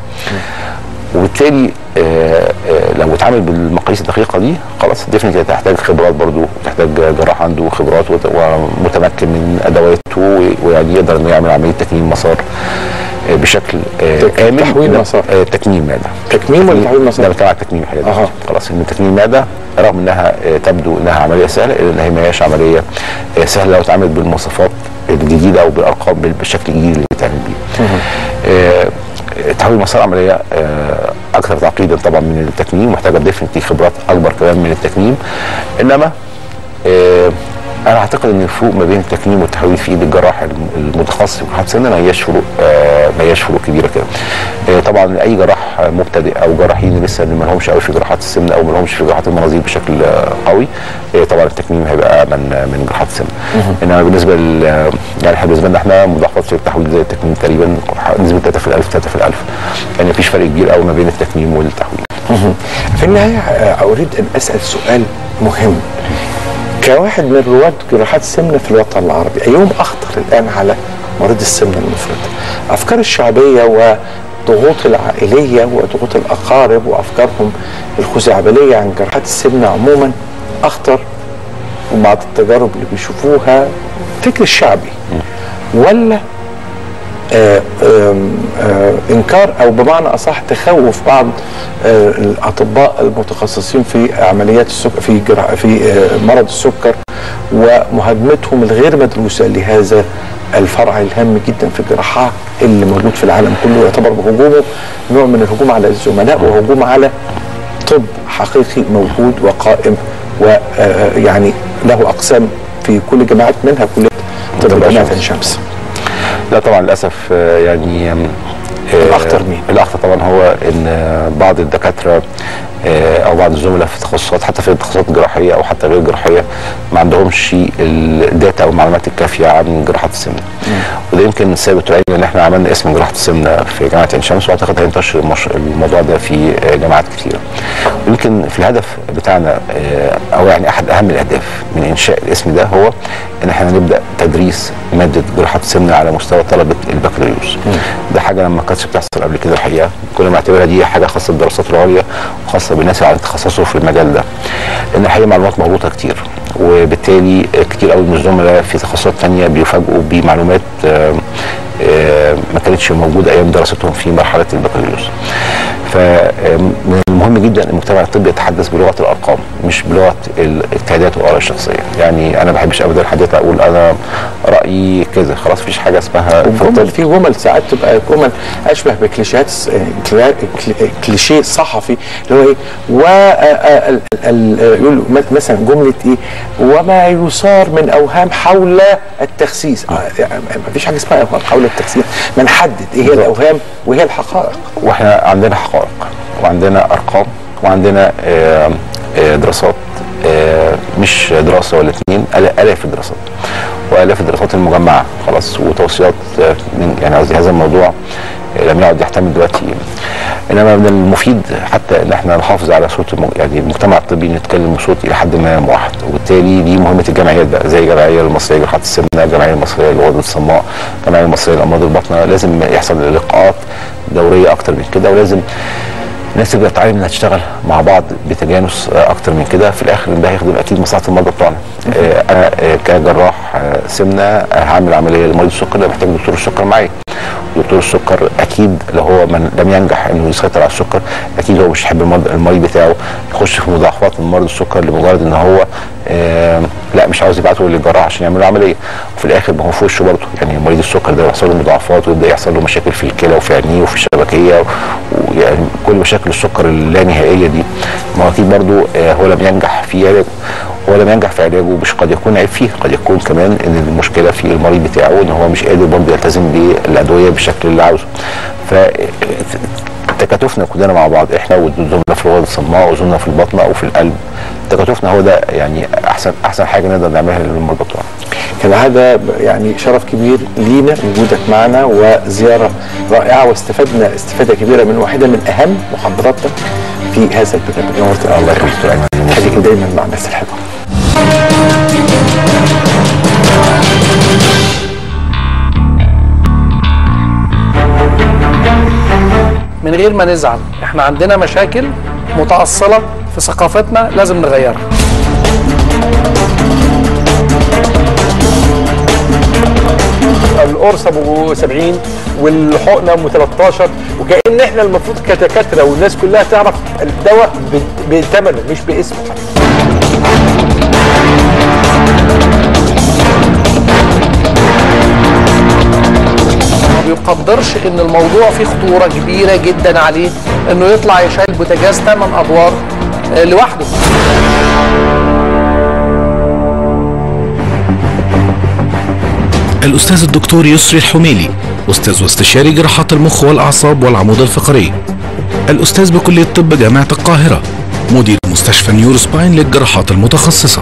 وبالتالي آه، آه، لو اتعامل بالمقاييس الدقيقه دي خلاص ديفنتلي هتحتاج خبرات برضو وتحتاج جراح عنده خبرات وت- ومتمكن من ادواته و- ويعني يقدر انه يعمل عمليه تكميم مسار آه، بشكل آه، تك- امن تحويل لا، مسار. آه، تكميم معده تكميم ولا تحويل مسار؟ لا بتكلم على تكميم الحقيقه أها. خلاص ان تكميم معده رغم انها آه، تبدو انها عمليه سهله الا ان هي ما هياش عمليه آه، سهله لو اتعملت بالمواصفات الجديده او بالارقام بال- بالشكل الجديد اللي بيتعمل بيه. آه، تحويل مسار عمليه آه، اكثر تعقيدا طبعا من التكميم محتاجه ديفنتلي خبرات اكبر كمان من التكميم انما آه، انا اعتقد ان الفروق ما بين التكميم والتحويل في ايد الجراح الم- المتخصص في جراحه السنه ما هياش فروق آه، ما هياش فروق كبيره كده آه، طبعا اي جراح مبتدئ او جراحين لسه اللي ما لهمش قوي في جراحات السمنه او ما لهمش في جراحات المناظير بشكل آه، قوي آه، طبعا التكميم هيبقى امن من جراحات السمنه انما بالنسبه ل يعني احنا بالنسبه لنا احنا مضاعفات في التحويل زي التكميم تقريبا نسبه 3 في الألف 3 في الألف يعني مفيش فرق كبير قوي ما بين التكميم والتحويل في النهاية آه، أريد أن أسأل سؤال مهم كواحد من رواد جراحات السمنة في الوطن العربي أيهم أخطر الآن على مريض السمنة المفرطة أفكار الشعبية وضغوط العائلية وضغوط الأقارب وأفكارهم الخزعبلية عن جراحات السمنة عموما أخطر وبعض التجارب اللي بيشوفوها فكر الشعبي ولا آه، آم، آه، انكار او بمعنى اصح تخوف بعض آه، الاطباء المتخصصين في عمليات السكر في جرا- في آه، مرض السكر ومهاجمتهم الغير مدروسه لهذا الفرع الهام جدا في الجراحه اللي موجود في العالم كله يعتبر هجومه نوع من الهجوم على الزملاء وهجوم على طب حقيقي موجود وقائم ويعني له اقسام في كل جامعات منها كليه طب طب جامعه شمس. عين شمس لا طبعا للاسف آه، يعني آم، آه، الأخطر مين؟ الاخطر طبعا هو ان آه، بعض الدكاتره آه، او بعض الزملاء في التخصصات حتى في التخصصات الجراحيه او حتى غير الجراحيه ما عندهمش الداتا او المعلومات الكافيه عن جراحه السمنه وده يمكن سبب العلم ان احنا عملنا اسم جراحه السمنه في جامعه عين شمس واعتقد هينتشر المش... الموضوع ده في آه، جامعات كثيره ويمكن في الهدف بتاعنا آه، او يعني احد اهم الاهداف من انشاء الاسم ده هو ان احنا نبدا تدريس ماده جراحه السمنه على مستوى طلبه البكالوريوس ده حاجه ما كانتش بتحصل قبل كده الحقيقه كنا بنعتبرها دي حاجه خاصه بالدراسات العليا وخاصه بالناس اللي تخصصوا في المجال ده لان الحقيقه معلومات مغلوطه كتير وبالتالي كتير قوي من الزملاء في تخصصات ثانيه بيفاجئوا بمعلومات آه، آه، ما كانتش موجوده ايام دراستهم في مرحله البكالوريوس فمن المهم جدا المجتمع الطبي يتحدث بلغه الارقام مش بلغه الاجتهادات والاراء الشخصيه يعني انا ما بحبش ابدا حد يطلع يقول انا رايي كذا خلاص مفيش حاجه اسمها في جمل الطب في جمل ساعات تبقى جمل اشبه بكليشيهات س- كلا- كل- كليشيه صحفي اللي هو ايه و آه، ال- ال- يقول مت- مثلا جمله ايه وما يثار من اوهام حول التخسيس آه، يعني ما فيش حاجه اسمها اوهام حول التخسيس ما نحدد ايه هي بالظبط. الاوهام وهي الحقائق واحنا عندنا حقائق وعندنا ارقام وعندنا آه، آه، دراسات آه، مش دراسه ولا اتنين آلا- الاف الدراسات والاف الدراسات المجمعه خلاص وتوصيات آه، من يعني قصدي هذا الموضوع آه، لم يعد يحتمل دلوقتي انما من المفيد حتى ان احنا نحافظ على صوت الم... يعني المجتمع الطبي نتكلم بصوت الى حد ما موحد وبالتالي دي مهمه الجمعيات بقى زي الجمعيه المصريه لجراحات السمنه الجمعيه المصريه للغدد الصماء الجمعيه المصريه لامراض البطنه لازم يحصل لقاءات دوريه اكتر من كده ولازم الناس تبدا تتعلم انها تشتغل مع بعض بتجانس آه، اكتر من كده في الاخر ده هيخدم اكيد مصلحه المرضى بتوعنا آه، انا آه، كجراح آه، سمنه آه، هعمل عمليه لمريض السكر ده محتاج دكتور السكر معايا دكتور السكر اكيد لو هو من لم ينجح انه يسيطر على السكر اكيد هو مش يحب المرض, المريض بتاعه يخش في مضاعفات من مرض السكر لمجرد ان هو آه لا مش عاوز يبعته للجراح عشان يعمل له عمليه وفي الاخر ما هو في وشه برضه يعني مريض السكر ده يحصل له مضاعفات ويبدا يحصل له مشاكل في الكلى وفي عينيه وفي الشبكيه ويعني كل مشاكل السكر اللانهائيه دي ما هو اكيد برضه آه هو لم ينجح في علاجه هو لم ينجح في علاجه مش قد يكون عيب فيه قد يكون كمان ان المشكله في المريض بتاعه ان هو مش قادر برضه يلتزم بالادويه بالشكل اللي عاوزه ف تكاتفنا كلنا مع بعض احنا وزملاء في الغدد الصماء وزملاء في البطنه او في القلب تكاتفنا هو ده يعني احسن احسن حاجه نقدر نعملها للمرضى بتوعنا كان هذا يعني شرف كبير لينا وجودك معنا وزياره رائعه واستفدنا استفاده كبيره من واحده من اهم محاضراتنا في هذا البرنامج نورتنا الله يخليك دكتور ايمن خليك دايما مع الناس الحلوه من غير ما نزعل احنا عندنا مشاكل متأصلة في ثقافتنا لازم نغيرها القرص ابو 70 والحقنه ام 13 وكان احنا المفروض كدكاتره والناس كلها تعرف الدواء ب- بثمنه مش باسمه ما بيقدرش ان الموضوع فيه خطورة كبيرة جدا عليه انه يطلع يشيل بوتاجاز 8 ادوار آه، لوحده الأستاذ الدكتور يسري الحميلي أستاذ واستشاري جراحات المخ والأعصاب والعمود الفقري الأستاذ بكلية طب جامعة القاهرة مدير مستشفى نيورو سباين للجراحات المتخصصة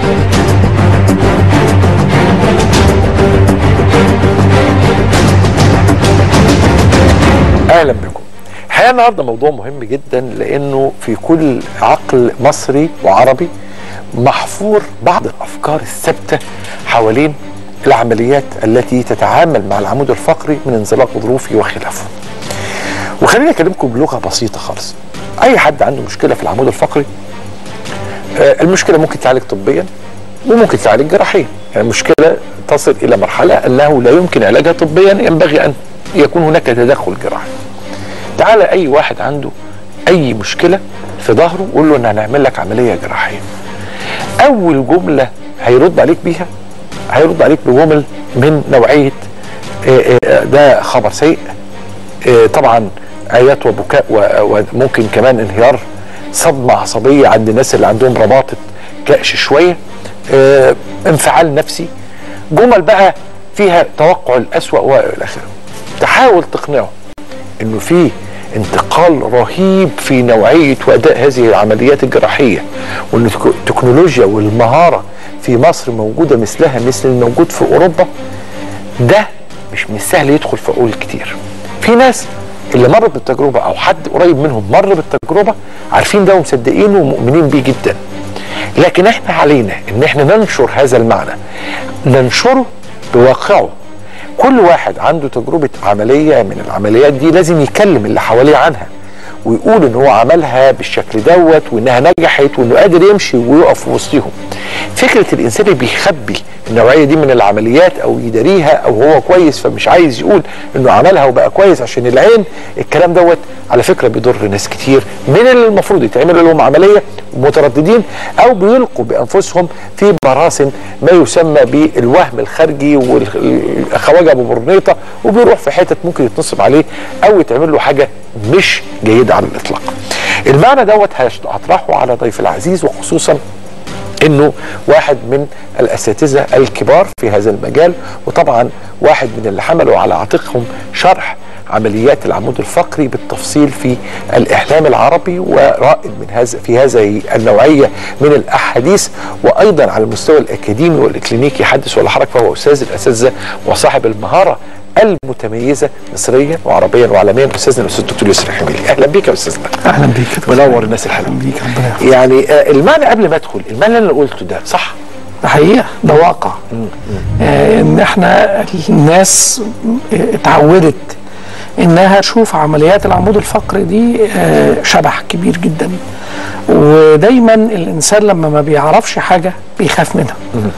اهلا بكم الحقيقه النهارده موضوع مهم جدا لانه في كل عقل مصري وعربي محفور بعض الافكار الثابته حوالين العمليات التي تتعامل مع العمود الفقري من انزلاق ظروفي وخلافه. وخليني اكلمكم بلغه بسيطه خالص. اي حد عنده مشكله في العمود الفقري آه، المشكله ممكن تعالج طبيا وممكن تعالج جراحيا يعني المشكله تصل الى مرحله انه لا يمكن علاجها طبيا ينبغي ان يكون هناك تدخل جراحي تعالى اي واحد عنده اي مشكله في ظهره قول له ان هنعمل لك عمليه جراحيه اول جمله هيرد عليك بيها هيرد عليك بجمل من نوعيه آه، آه، ده خبر سيء آه، طبعا ايات وبكاء و- وممكن كمان انهيار صدمه عصبيه عند الناس اللي عندهم رباطه كأش شويه آه، انفعال نفسي جمل بقى فيها توقع الأسوأ والى اخره تحاول تقنعه انه في انتقال رهيب في نوعيه واداء هذه العمليات الجراحيه وان التك- التكنولوجيا والمهاره في مصر موجوده مثلها مثل الموجود في اوروبا ده مش من السهل يدخل في عقول كتير في ناس اللي مرت بالتجربه او حد قريب منهم مر بالتجربه عارفين ده ومصدقينه ومؤمنين بيه جدا لكن احنا علينا ان احنا ننشر هذا المعنى ننشره بواقعه كل واحد عنده تجربة عملية من العمليات دي لازم يكلم اللي حواليه عنها ويقول ان هو عملها بالشكل دوت وانها نجحت وانه قادر يمشي ويقف في وسطهم فكره الانسان اللي بيخبي النوعيه دي من العمليات او يداريها او هو كويس فمش عايز يقول انه عملها وبقى كويس عشان العين الكلام دوت على فكره بيضر ناس كتير من اللي المفروض يتعمل لهم عمليه مترددين او بيلقوا بانفسهم في مراسم ما يسمى بالوهم الخارجي والخواجه ابو برنيطه وبيروح في حتت ممكن يتنصب عليه او يتعمل له حاجه مش جيده على الاطلاق. المعنى دوت هش- هطرحه على ضيف العزيز وخصوصا انه واحد من الاساتذه الكبار في هذا المجال وطبعا واحد من اللي حملوا على عاتقهم شرح عمليات العمود الفقري بالتفصيل في الاعلام العربي ورائد من هذا في هذه النوعيه من الاحاديث وايضا على المستوى الاكاديمي والاكلينيكي حدث ولا حرج فهو استاذ الاساتذه وصاحب المهاره المتميزه مصريا وعربيا وعالميا استاذنا الاستاذ الدكتور يسري حميلي اهلا بيك يا استاذنا اهلا بيك منور الناس الحلوه بيك ربنا يحفظك يعني آه، المعنى قبل ما ادخل المعنى اللي انا قلته ده صح ده حقيقه ده واقع آه ان احنا الناس اتعودت انها تشوف عمليات العمود الفقري دي آه شبح كبير جدا ودايما الانسان لما ما بيعرفش حاجه بيخاف منها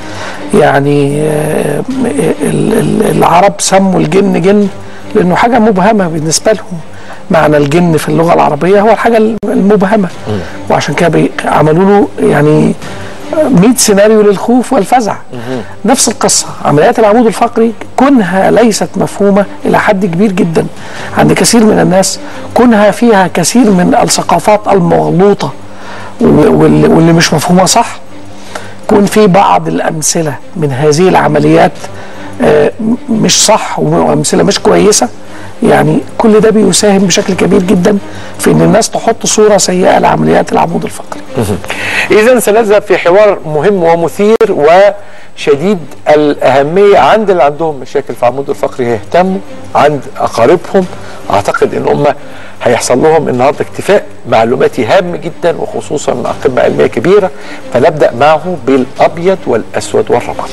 يعني آه ال- ال- العرب سموا الجن جن لانه حاجه مبهمه بالنسبه لهم معنى الجن في اللغه العربيه هو الحاجه المبهمه وعشان كده بي- عملوا له يعني 100 سيناريو للخوف والفزع نفس القصة عمليات العمود الفقري كونها ليست مفهومة إلى حد كبير جدا عند كثير من الناس كونها فيها كثير من الثقافات المغلوطة واللي واللي مش مفهومة صح يكون في بعض الأمثلة من هذه العمليات آه، م- مش صح وأمثلة مش كويسة يعني كل ده بيساهم بشكل كبير جدا في ان الناس تحط صوره سيئه لعمليات العمود الفقري. اذا سنذهب في حوار مهم ومثير وشديد الاهميه عند اللي عندهم مشاكل في العمود الفقري يهتموا عند اقاربهم اعتقد ان هم هيحصل لهم النهارده اكتفاء معلوماتي هام جدا وخصوصا مع قمه علميه كبيره فنبدا معه بالابيض والاسود والرمادي.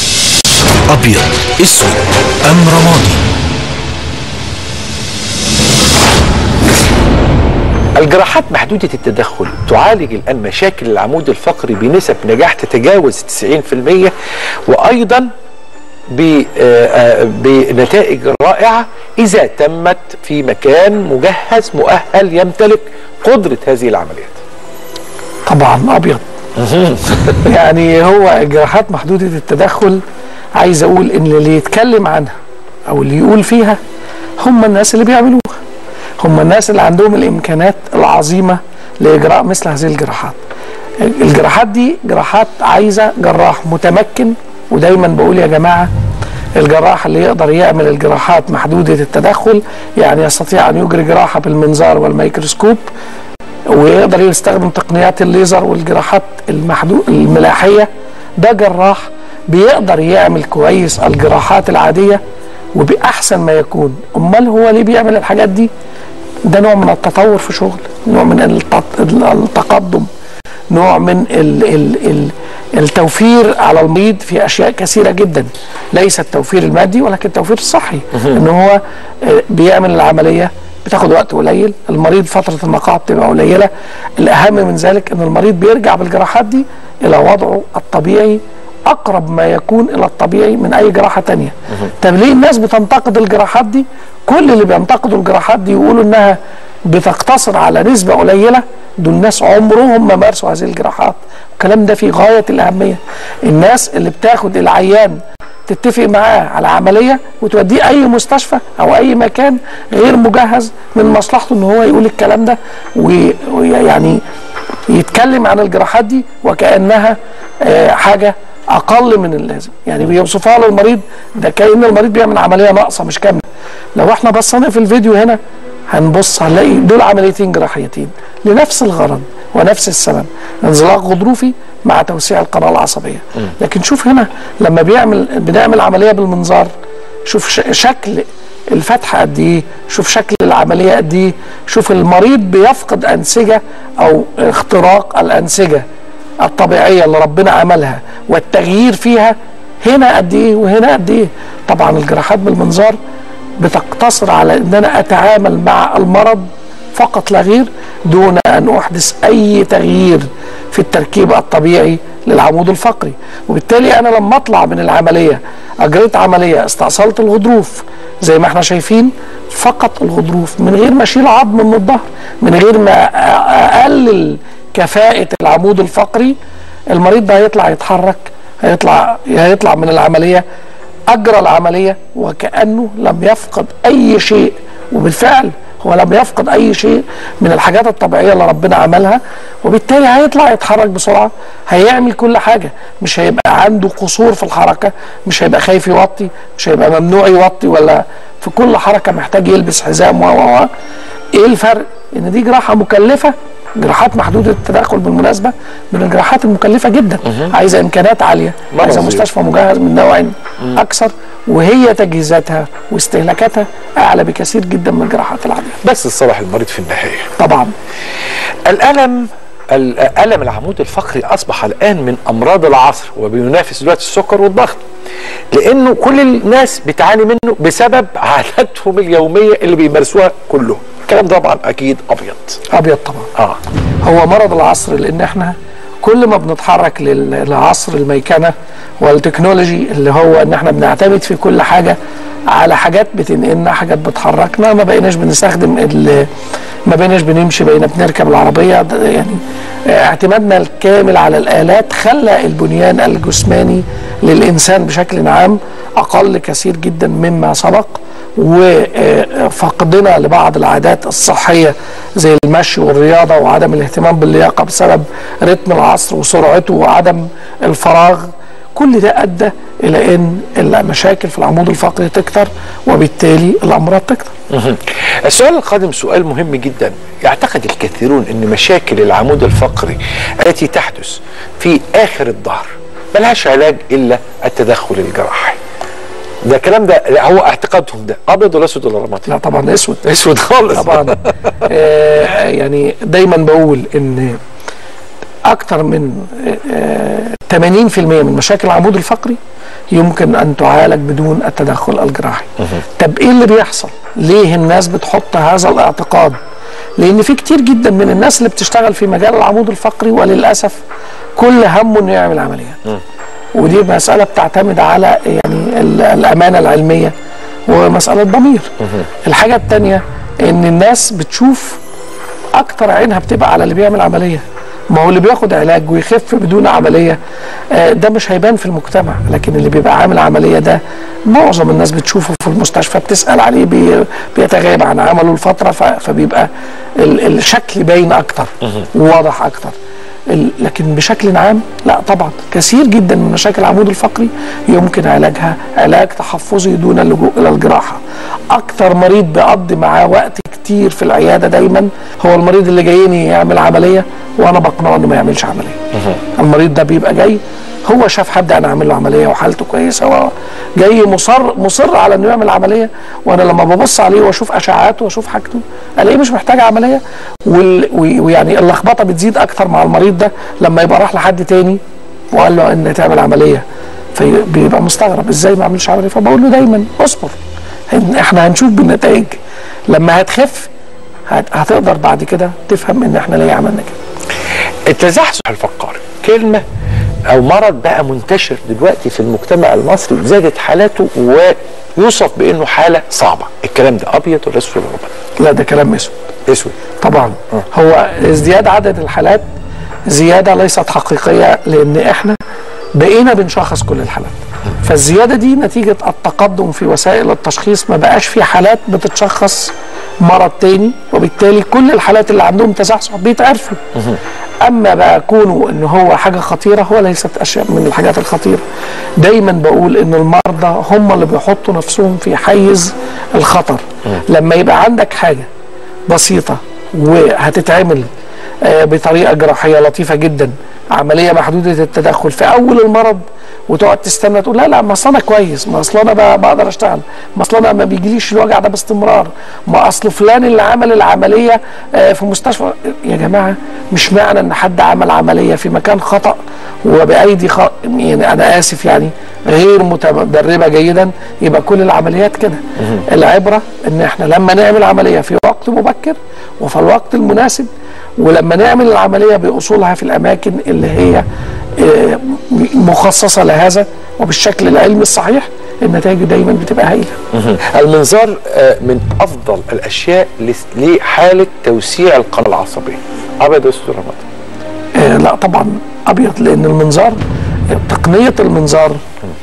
أبيض أسود أم رمادي الجراحات محدودة التدخل تعالج الآن مشاكل العمود الفقري بنسب نجاح تتجاوز 90% وأيضا ب- آه، آه، بنتائج رائعة إذا تمت في مكان مجهز مؤهل يمتلك قدرة هذه العمليات طبعا ابيض يعني هو جراحات محدوده التدخل عايز اقول ان اللي يتكلم عنها او اللي يقول فيها هم الناس اللي بيعملوها هم الناس اللي عندهم الامكانات العظيمه لاجراء مثل هذه الجراحات الجراحات دي جراحات عايزه جراح متمكن ودايما بقول يا جماعه الجراح اللي يقدر يعمل الجراحات محدوده التدخل يعني يستطيع ان يجري جراحه بالمنظار والميكروسكوب ويقدر يستخدم تقنيات الليزر والجراحات المحدود الملاحيه ده جراح بيقدر يعمل كويس الجراحات العاديه وباحسن ما يكون امال هو ليه بيعمل الحاجات دي ده نوع من التطور في شغل نوع من التط- التقدم نوع من ال ال ال التوفير على المريض في اشياء كثيره جدا ليس التوفير المادي ولكن التوفير الصحي ان هو آه، بيعمل العمليه بتاخد وقت قليل المريض فتره النقاهه بتبقى قليله الاهم من ذلك ان المريض بيرجع بالجراحات دي الى وضعه الطبيعي اقرب ما يكون الى الطبيعي من اي جراحه تانية طب ليه الناس بتنتقد الجراحات دي كل اللي بينتقدوا الجراحات دي يقولوا انها بتقتصر على نسبه قليله دول ناس عمرهم ما مارسوا هذه الجراحات الكلام ده في غايه الاهميه الناس اللي بتاخد العيان تتفق معاه على عمليه وتوديه اي مستشفى او اي مكان غير مجهز من مصلحته ان هو يقول الكلام ده وي- ويعني يتكلم عن الجراحات دي وكانها آه، حاجه اقل من اللازم يعني بيوصفها للمريض ده كان المريض بيعمل عمليه ناقصه مش كامله لو احنا بصينا في الفيديو هنا هنبص هنلاقي دول عمليتين جراحيتين لنفس الغرض ونفس السبب انزلاق غضروفي مع توسيع القناه العصبيه لكن شوف هنا لما بيعمل بنعمل عمليه بالمنظار شوف ش- شكل الفتحه قد ايه شوف شكل العمليه قد ايه شوف المريض بيفقد انسجه او اختراق الانسجه الطبيعيه اللي ربنا عملها والتغيير فيها هنا قد ايه وهنا قد ايه طبعا الجراحات بالمنظار بتقتصر على ان انا اتعامل مع المرض فقط لا غير دون ان احدث اي تغيير في التركيب الطبيعي للعمود الفقري وبالتالي انا لما اطلع من العمليه اجريت عمليه استأصلت الغضروف زي ما احنا شايفين فقط الغضروف من غير ما اشيل عظم من الظهر من غير ما اقلل كفاءه العمود الفقري المريض ده هيطلع يتحرك هيطلع هيطلع من العمليه اجرى العمليه وكانه لم يفقد اي شيء وبالفعل هو لم يفقد اي شيء من الحاجات الطبيعيه اللي ربنا عملها وبالتالي هيطلع يتحرك بسرعه هيعمل كل حاجه مش هيبقى عنده قصور في الحركه مش هيبقى خايف يوطي مش هيبقى ممنوع يوطي ولا في كل حركه محتاج يلبس حزام و و و ايه الفرق؟ ان دي جراحه مكلفه جراحات محدوده التدخل بالمناسبه من الجراحات المكلفه جدا عايزه امكانيات عاليه عايزه مستشفى مجهز من نوع اكثر وهي تجهيزاتها واستهلاكاتها اعلى بكثير جدا من الجراحات العاديه بس لصالح المريض في النهايه طبعا الالم الالم العمود الفقري اصبح الان من امراض العصر وبينافس دلوقتي السكر والضغط لانه كل الناس بتعاني منه بسبب عاداتهم اليوميه اللي بيمارسوها كلهم الكلام ده طبعا اكيد ابيض ابيض طبعا اه هو مرض العصر لان احنا كل ما بنتحرك لل- لعصر الميكنه والتكنولوجي اللي هو ان احنا بنعتمد في كل حاجه على حاجات بتنقلنا حاجات بتحركنا ما بقيناش بنستخدم ال- ما بقيناش بنمشي بقينا بنركب العربيه ده يعني اعتمادنا الكامل على الالات خلى البنيان الجسماني للانسان بشكل عام اقل كثير جدا مما سبق وفقدنا لبعض العادات الصحيه زي المشي والرياضه وعدم الاهتمام باللياقه بسبب رتم العصر وسرعته وعدم الفراغ كل ده ادى الى ان المشاكل في العمود الفقري تكتر وبالتالي الامراض تكتر مهم. السؤال القادم سؤال مهم جدا يعتقد الكثيرون ان مشاكل العمود الفقري التي تحدث في اخر الظهر ملهاش علاج الا التدخل الجراحي ده الكلام ده هو اعتقادهم ده ابيض ولا اسود ولا رمادي لا طبعا اسود اسود خالص طبعا آه يعني دايما بقول ان اكتر من آه 80% من مشاكل العمود الفقري يمكن ان تعالج بدون التدخل الجراحي طب ايه اللي بيحصل ليه الناس بتحط هذا الاعتقاد لان في كتير جدا من الناس اللي بتشتغل في مجال العمود الفقري وللاسف كل همه انه يعمل عمليات ودي مساله بتعتمد على يعني ال- الامانه العلميه ومساله ضمير الحاجه الثانيه ان الناس بتشوف اكتر عينها بتبقى على اللي بيعمل عمليه ما هو اللي بياخد علاج ويخف بدون عمليه آه، ده مش هيبان في المجتمع لكن اللي بيبقى عامل عمليه ده معظم الناس بتشوفه في المستشفى بتسال عليه بي بيتغيب عن عمله لفتره ف- فبيبقى ال- الشكل باين اكتر وواضح اكتر ال- لكن بشكل عام لا طبعا كثير جدا من مشاكل العمود الفقري يمكن علاجها علاج تحفظي دون اللجوء الى الجراحه اكتر مريض بيقضي معاه وقت كتير في العياده دايما هو المريض اللي جايني يعمل عمليه وانا بقنعه انه ما يعملش عمليه المريض ده بيبقى جاي هو شاف حد انا عامل له عمليه وحالته كويسه هو جاي مصر مصر على انه يعمل عمليه وانا لما ببص عليه واشوف اشعاعاته واشوف حاجته الاقيه مش محتاج عمليه وال- وي- ويعني اللخبطه بتزيد اكتر مع المريض ده لما يبقى راح لحد تاني وقال له ان تعمل عمليه فبيبقى مستغرب ازاي ما اعملش عمليه فبقول له دايما اصبر إن احنا هنشوف بالنتائج لما هتخف هت- هتقدر بعد كده تفهم ان احنا ليه عملنا كده التزحزح الفقاري كلمة أو مرض بقى منتشر دلوقتي في المجتمع المصري زادت حالاته ويوصف بأنه حالة صعبة الكلام ده أبيض ولا أسود ولا أبيض؟ لا ده كلام اسود أسود طبعا هو ازدياد عدد الحالات زياده ليست حقيقيه لان احنا بقينا بنشخص كل الحالات فالزياده دي نتيجه التقدم في وسائل التشخيص ما بقاش في حالات بتتشخص مرض تاني وبالتالي كل الحالات اللي عندهم تزحزح بيتعرفوا اما بقى كونه ان هو حاجه خطيره هو ليست اشياء من الحاجات الخطيره دايما بقول ان المرضى هم اللي بيحطوا نفسهم في حيز الخطر لما يبقى عندك حاجه بسيطه وهتتعمل آه، بطريقه جراحيه لطيفه جدا عمليه محدوده التدخل في اول المرض وتقعد تستنى تقول لا لا ما اصل انا كويس ما اصل انا ب- بقدر اشتغل ما اصل انا ما بيجيليش الوجع ده باستمرار ما اصل فلان اللي عمل العمليه آه، في مستشفى يا جماعه مش معنى ان حد عمل عمليه في مكان خطا وبايدي خ... يعني انا اسف يعني غير متدربه جيدا يبقى كل العمليات كده العبره ان احنا لما نعمل عمليه في وقت مبكر وفي الوقت المناسب ولما نعمل العمليه باصولها في الاماكن اللي هي آه، مخصصه لهذا وبالشكل العلمي الصحيح النتائج دايما بتبقى هايله المنظار آه، من افضل الاشياء لس- لحاله توسيع القناه العصبيه ابيض واسود ولا رمادي آه، لا طبعا ابيض لان المنظار تقنيه المنظار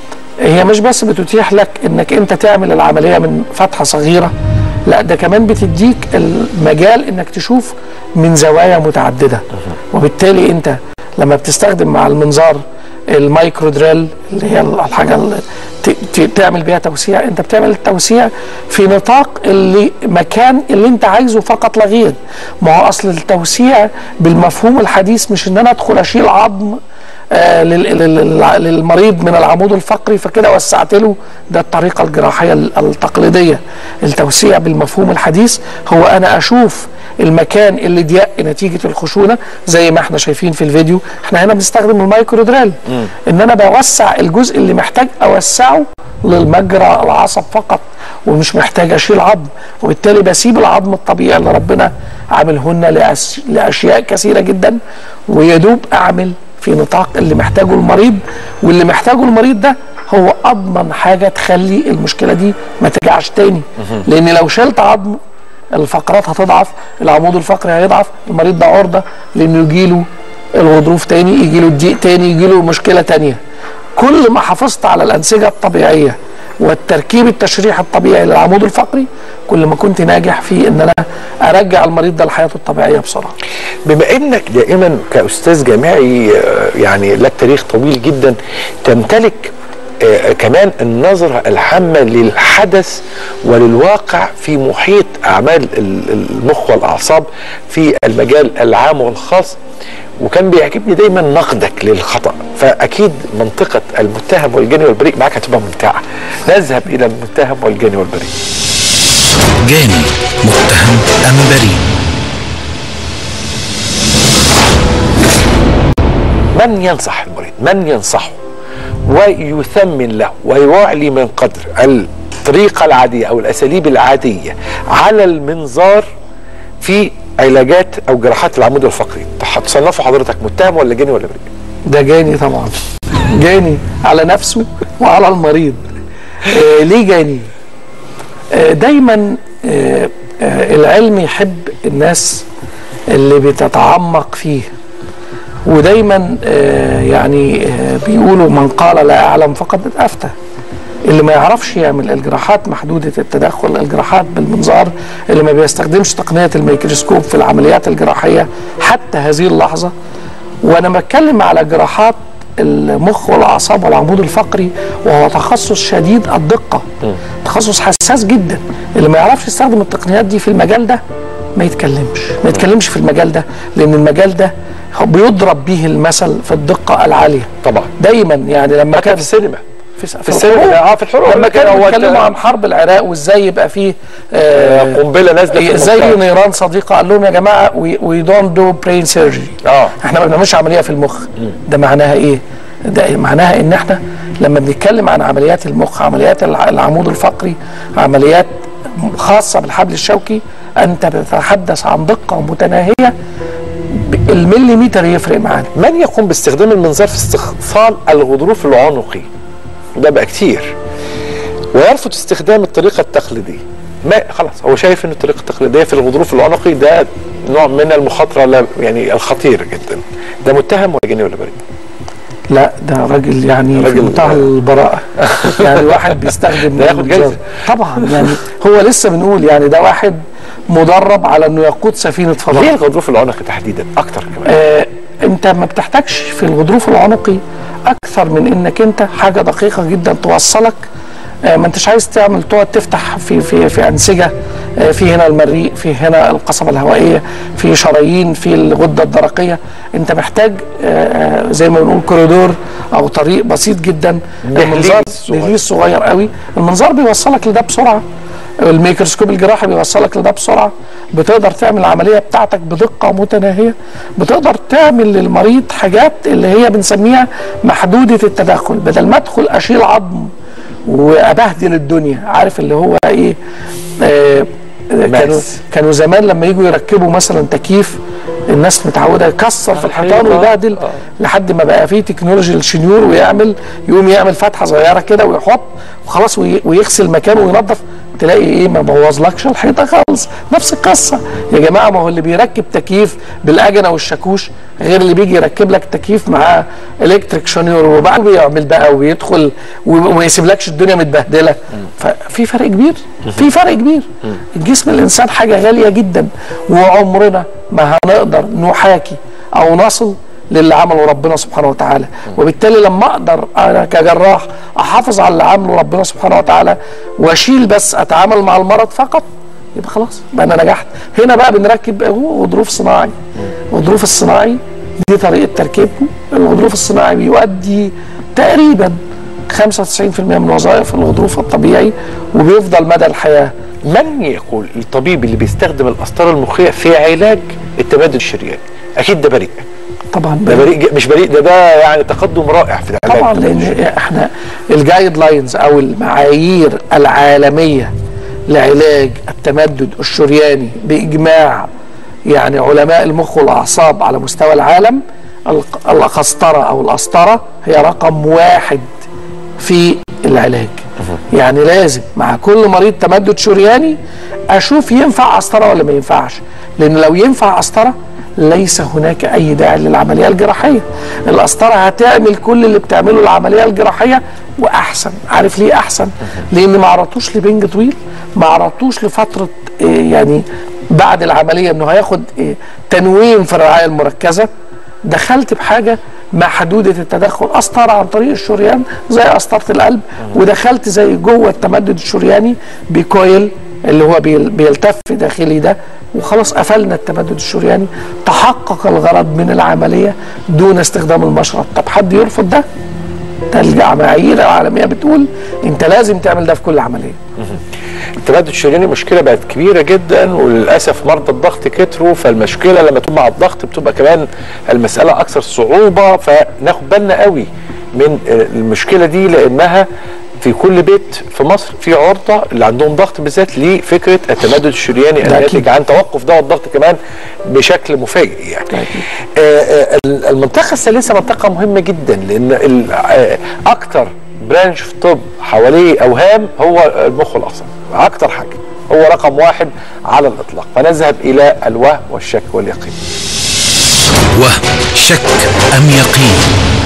هي مش بس بتتيح لك انك انت تعمل العمليه من فتحه صغيره لا ده كمان بتديك المجال انك تشوف من زوايا متعدده وبالتالي انت لما بتستخدم مع المنظار المايكرو دريل اللي هي الحاجه اللي ت- ت- تعمل بيها توسيع انت بتعمل التوسيع في نطاق اللي مكان اللي انت عايزه فقط لا غير ما هو اصل التوسيع بالمفهوم الحديث مش ان انا ادخل اشيل عظم آه، لل- لل- لل- للمريض من العمود الفقري فكده وسعت له ده الطريقه الجراحيه ال- التقليديه التوسيع بالمفهوم الحديث هو انا اشوف المكان اللي ضيق نتيجه الخشونه زي ما احنا شايفين في الفيديو احنا هنا بنستخدم المايكرو دريل ان انا بوسع الجزء اللي محتاج اوسعه للمجرى العصب فقط ومش محتاج اشيل عظم وبالتالي بسيب العظم الطبيعي اللي ربنا عاملهن لأس- لاشياء كثيره جدا ويدوب اعمل في نطاق اللي محتاجه المريض واللي محتاجه المريض ده هو اضمن حاجه تخلي المشكله دي ما ترجعش تاني لان لو شلت عظم الفقرات هتضعف العمود الفقري هيضعف المريض ده عرضه لانه يجيله الغضروف تاني يجيله الضيق تاني يجيله مشكله تانيه كل ما حافظت على الانسجه الطبيعيه والتركيب التشريحي الطبيعي للعمود الفقري كل ما كنت ناجح في ان انا ارجع المريض ده لحياته الطبيعيه بسرعه بما انك دائما كاستاذ جامعي آه، يعني لك تاريخ طويل جدا تمتلك آه، كمان النظرة العامة للحدث وللواقع في محيط أعمال ال- المخ والأعصاب في المجال العام والخاص وكان بيعجبني دايما نقدك للخطأ فأكيد منطقة المتهم والجاني والبريء معك هتبقى ممتعة نذهب إلى المتهم والجاني والبريء جاني متهم أم بريء من ينصح المريض من ينصحه ويثمن له ويعلي من قدر الطريقة العادية أو الأساليب العادية على المنظار في علاجات أو جراحات العمود الفقري تصنفه حضرتك متهم ولا جاني ولا بريء ده جاني طبعا جاني على نفسه وعلى المريض آه ليه جاني آه دايما آه آه العلم يحب الناس اللي بتتعمق فيه ودايما آه يعني آه بيقولوا من قال لا اعلم فقد افتى اللي ما يعرفش يعمل الجراحات محدودة التدخل الجراحات بالمنظار اللي ما بيستخدمش تقنية الميكروسكوب في العمليات الجراحية حتى هذه اللحظة وانا بتكلم على جراحات المخ والاعصاب والعمود الفقري وهو تخصص شديد الدقه تخصص حساس جدا اللي ما يعرفش يستخدم التقنيات دي في المجال ده ما يتكلمش ما يتكلمش في المجال ده لان المجال ده هو بيضرب به المثل في الدقه العاليه طبعا في يعني لما كان في السينما في, في, في السينما اه في الحروب لما لكن كانوا هو بيتكلموا عن حرب العراق وازاي يبقى فيه آه قنبله نازله في زي المنطقة. نيران صديقه قال لهم يا جماعه وي دونت دو برين سيرجري اه احنا ما بنعملش عمليه في المخ ده معناها ايه؟ ده معناها ان احنا لما بنتكلم عن عمليات المخ عمليات الع- العمود الفقري عمليات خاصه بالحبل الشوكي انت بتتحدث عن دقه متناهيه ب- المليمتر يفرق معانا من يقوم باستخدام المنظار في استئصال الغضروف العنقي ده بقى كتير ويرفض استخدام الطريقه التقليديه ما خلاص هو شايف ان الطريقه التقليديه في الغضروف العنقي ده نوع من المخاطره لا يعني الخطير جدا ده متهم ولا جاني ولا بريء لا ده راجل يعني في راجل- منتهى البراءة يعني واحد بيستخدم ده ياخد المنظار. جايزة. طبعا يعني هو لسه بنقول يعني ده واحد مدرب على انه يقود سفينة ليه فضاء الغضروف العنقي تحديدا اكتر كمان آه انت ما بتحتاجش في الغضروف العنقي اكثر من انك انت حاجة دقيقة جدا توصلك آه ما انتش عايز تعمل تقعد تفتح في في في انسجه آه في هنا المريء في هنا القصبه الهوائيه في شرايين في الغده الدرقيه انت محتاج آه آه، زي ما بنقول كوريدور او طريق بسيط جدا دهليز المنظار صغير. دهليز صغير قوي المنظار بيوصلك لده بسرعه الميكروسكوب الجراحي بيوصلك لده بسرعه بتقدر تعمل العمليه بتاعتك بدقه متناهيه بتقدر تعمل للمريض حاجات اللي هي بنسميها محدوده التدخل بدل ما ادخل اشيل عظم وابهدل الدنيا عارف اللي هو ايه آه كانوا ماس. كانوا زمان لما يجوا يركبوا مثلا تكييف الناس متعوده يكسر في الحيطان الحيطة. ويبهدل آه. لحد ما بقى فيه تكنولوجي الشنيور ويعمل يقوم يعمل فتحه صغيره كده ويحط وخلاص وي- ويغسل مكانه وينظف تلاقي ايه ما بوظلكش الحيطه خالص نفس القصه يا جماعه ما هو اللي بيركب تكييف بالاجنه والشاكوش غير اللي بيجي يركب لك تكييف معاه الكتريك شنيور وبعد بيعمل بقى ويدخل وما يسيبلكش الدنيا متبهدله ففي فرق كبير في فرق كبير الجسم الانسان حاجه غاليه جدا وعمرنا ما هنقدر نحاكي او نصل للي عمله ربنا سبحانه وتعالى وبالتالي لما اقدر انا كجراح احافظ على اللي عمله ربنا سبحانه وتعالى واشيل بس اتعامل مع المرض فقط يبقى خلاص يبقى انا نجحت هنا بقى بنركب هو غضروف صناعي الغضروف الصناعي دي طريقه تركيبه الغضروف الصناعي بيؤدي تقريبا 95% من وظائف الغضروف الطبيعي وبيفضل مدى الحياه من يقول الطبيب اللي بيستخدم القسطره المخيه في علاج التبادل الشرياني اكيد ده بريء طبعا ده بريء ج- مش بريء ده ده يعني تقدم رائع في العلاج طبعا التبادل الشرياني. لان احنا الجايد لاينز او المعايير العالميه لعلاج التمدد الشرياني باجماع يعني علماء المخ والاعصاب على مستوى العالم الق- القسطره او القسطره هي رقم واحد في العلاج يعني لازم مع كل مريض تمدد شرياني اشوف ينفع قسطره ولا ما ينفعش لان لو ينفع قسطره ليس هناك اي داعي للعمليه الجراحيه القسطره هتعمل كل اللي بتعمله العمليه الجراحيه واحسن عارف ليه احسن لان ما عرضتوش لبنج طويل ما عرضتوش لفتره إيه يعني بعد العمليه انه هياخد إيه تنويم في الرعايه المركزه دخلت بحاجه محدوده التدخل قسطره عن طريق الشريان زي قسطره القلب ودخلت زي جوه التمدد الشرياني بكويل اللي هو بيل- بيلتف داخلي ده وخلاص قفلنا التمدد الشرياني تحقق الغرض من العمليه دون استخدام المشرط طب حد يرفض ده؟ ده المعايير العالميه بتقول انت لازم تعمل ده في كل عمليه التمدد الشرياني مشكله بقت كبيره جدا وللاسف مرضى الضغط كتروا فالمشكله لما تكون مع الضغط بتبقى كمان المساله اكثر صعوبه فناخد بالنا قوي من المشكله دي لانها في كل بيت في مصر في عرضه اللي عندهم ضغط بالذات لفكره التمدد الشرياني ده أكيد. الناتج عن توقف دواء الضغط كمان بشكل مفاجئ يعني. ده أكيد. آه، آه، المنطقه الثالثه منطقه مهمه جدا لان ال- آه، اكتر برانش في الطب حواليه اوهام هو المخ والاعصاب اكتر حاجه هو رقم واحد على الاطلاق فنذهب الى الوهم والشك واليقين وهم شك أم يقين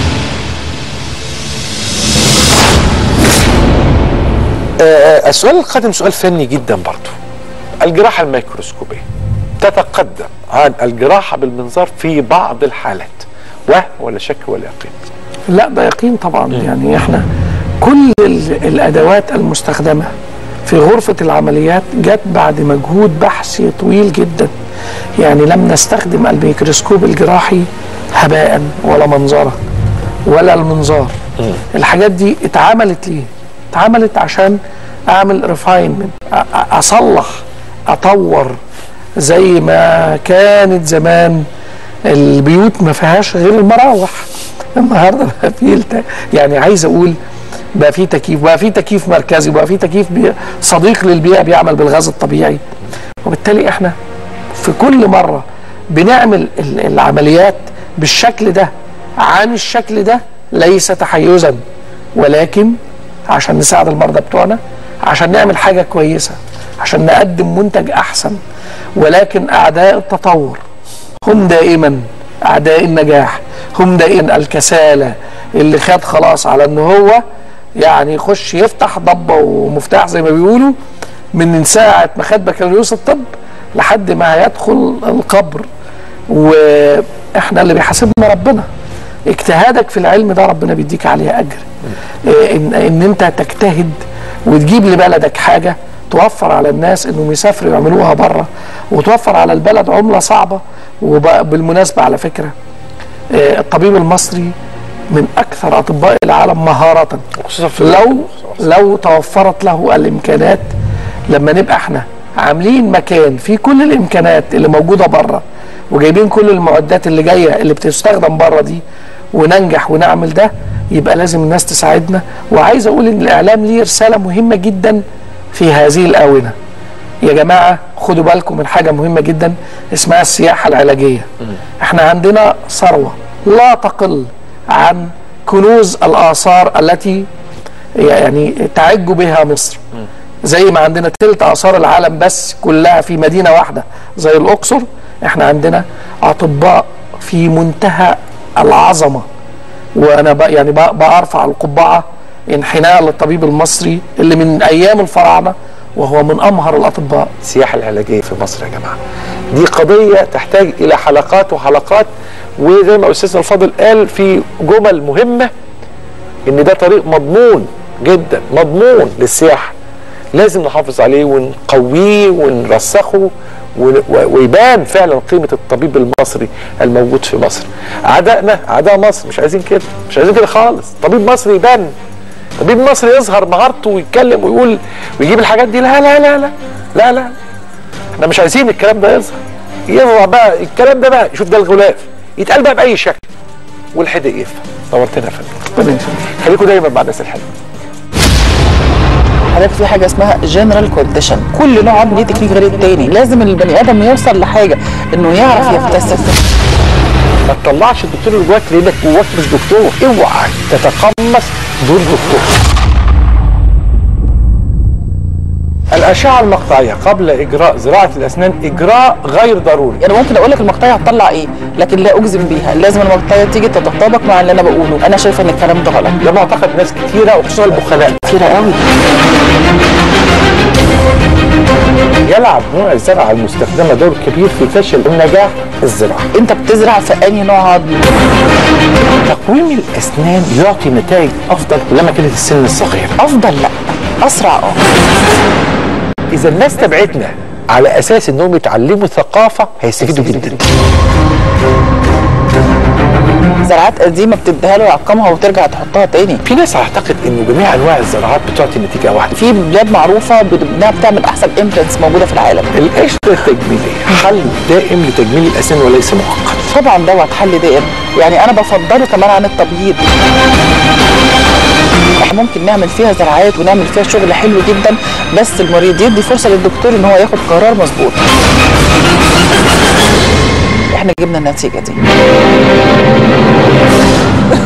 آه، السؤال القادم سؤال فني جدا برضو الجراحة الميكروسكوبية تتقدم عن الجراحة بالمنظار في بعض الحالات وهم ولا شك ولا يقين لا ده يقين طبعا يعني احنا كل ال- الادوات المستخدمه في غرفه العمليات جت بعد مجهود بحثي طويل جدا يعني لم نستخدم الميكروسكوب الجراحي هباء ولا منظرا ولا المنظار الحاجات دي اتعملت ليه اتعملت عشان اعمل ريفاينمنت اصلح اطور زي ما كانت زمان البيوت ما فيهاش غير المراوح النهارده بقى في الت... يعني عايز اقول بقى في تكييف بقى في تكييف مركزي بقى في تكييف بي... صديق للبيئه بيعمل بالغاز الطبيعي وبالتالي احنا في كل مره بنعمل ال- العمليات بالشكل ده عن الشكل ده ليس تحيزا ولكن عشان نساعد المرضى بتوعنا عشان نعمل حاجه كويسه عشان نقدم منتج احسن ولكن اعداء التطور هم دائما اعداء النجاح هم دائما الكسالى اللي خد خلاص على ان هو يعني يخش يفتح ضبه ومفتاح زي ما بيقولوا من ساعه ما خد بكالوريوس الطب لحد ما هيدخل القبر واحنا اللي بيحاسبنا ربنا اجتهادك في العلم ده ربنا بيديك عليه اجر إيه، ان, إن انت تجتهد وتجيب لبلدك حاجه توفر على الناس انهم يسافروا يعملوها بره وتوفر على البلد عمله صعبه وبالمناسبه على فكره آه، الطبيب المصري من اكثر اطباء العالم مهاره خصوصا في لو لو توفرت له الامكانات لما نبقى احنا عاملين مكان فيه كل الامكانات اللي موجوده بره وجايبين كل المعدات اللي جايه اللي بتستخدم بره دي وننجح ونعمل ده يبقى لازم الناس تساعدنا وعايز اقول ان الاعلام ليه رساله مهمه جدا في هذه الاونه يا جماعه خدوا بالكم من حاجه مهمه جدا اسمها السياحه العلاجيه احنا عندنا ثروه لا تقل عن كنوز الاثار التي يعني تعج بها مصر زي ما عندنا تلت اثار العالم بس كلها في مدينه واحده زي الاقصر احنا عندنا اطباء في منتهى العظمه وانا بق يعني بق بارفع القبعه انحناء للطبيب المصري اللي من ايام الفراعنه وهو من امهر الاطباء السياحه العلاجيه في مصر يا جماعه دي قضيه تحتاج الى حلقات وحلقات وزي ما استاذنا الفاضل قال في جمل مهمه ان ده طريق مضمون جدا مضمون للسياحه لازم نحافظ عليه ونقويه ونرسخه و- و- ويبان فعلا قيمه الطبيب المصري الموجود في مصر اعدائنا اعداء مصر مش عايزين كده مش عايزين كده خالص طبيب مصري يبان طبيب مصري يظهر مهارته ويتكلم ويقول ويجيب الحاجات دي لا لا لا لا لا لا احنا مش عايزين الكلام ده يظهر يظهر بقى الكلام ده بقى شوف ده الغلاف يتقال بقى باي شكل والحدق يفهم نورتنا يا فندم خليكم دايما مع الناس الحلوه حضرتك في حاجه اسمها جنرال كونديشن كل نوع عظم ليه تكنيك غير التاني لازم البني ادم يوصل لحاجه انه يعرف يكتسب ما تطلعش الدكتور اللي جواك لانك جواك مش دكتور اوعى تتقمص دور دكتور الأشعة المقطعية قبل إجراء زراعة الأسنان إجراء غير ضروري انا ممكن اقول لك المقطعيه هتطلع ايه لكن لا اجزم بيها لازم المقطعيه تيجي تتطابق مع اللي انا بقوله انا شايفه ان الكلام ده غلط ده معتقد ناس كتيرة وخصوصا البخلاء كتيره قوي يلعب نوع الزرعة المستخدمة دور كبير في فشل النجاح في الزراعة انت بتزرع في انهي نوع عظم تقويم الأسنان يعطي نتائج أفضل كلما كانت السن الصغيرة افضل لا اسرع اه إذا الناس تبعتنا على أساس إنهم يتعلموا ثقافة هيستفيدوا جدا زراعات قديمه بتديها له يعقمها وترجع تحطها تاني في ناس اعتقد انه جميع انواع الزراعات بتعطي نتيجه واحده في بلاد معروفه بت- انها بتعمل احسن امبلانتس موجوده في العالم القشره التجميليه حل دائم لتجميل الاسنان وليس مؤقت طبعا دوت حل دائم يعني انا بفضله كمان عن التبييض احنا ممكن نعمل فيها زراعات ونعمل فيها شغل حلو جدا بس المريض يدي فرصه للدكتور ان هو ياخد قرار مظبوط احنا جبنا النتيجه دي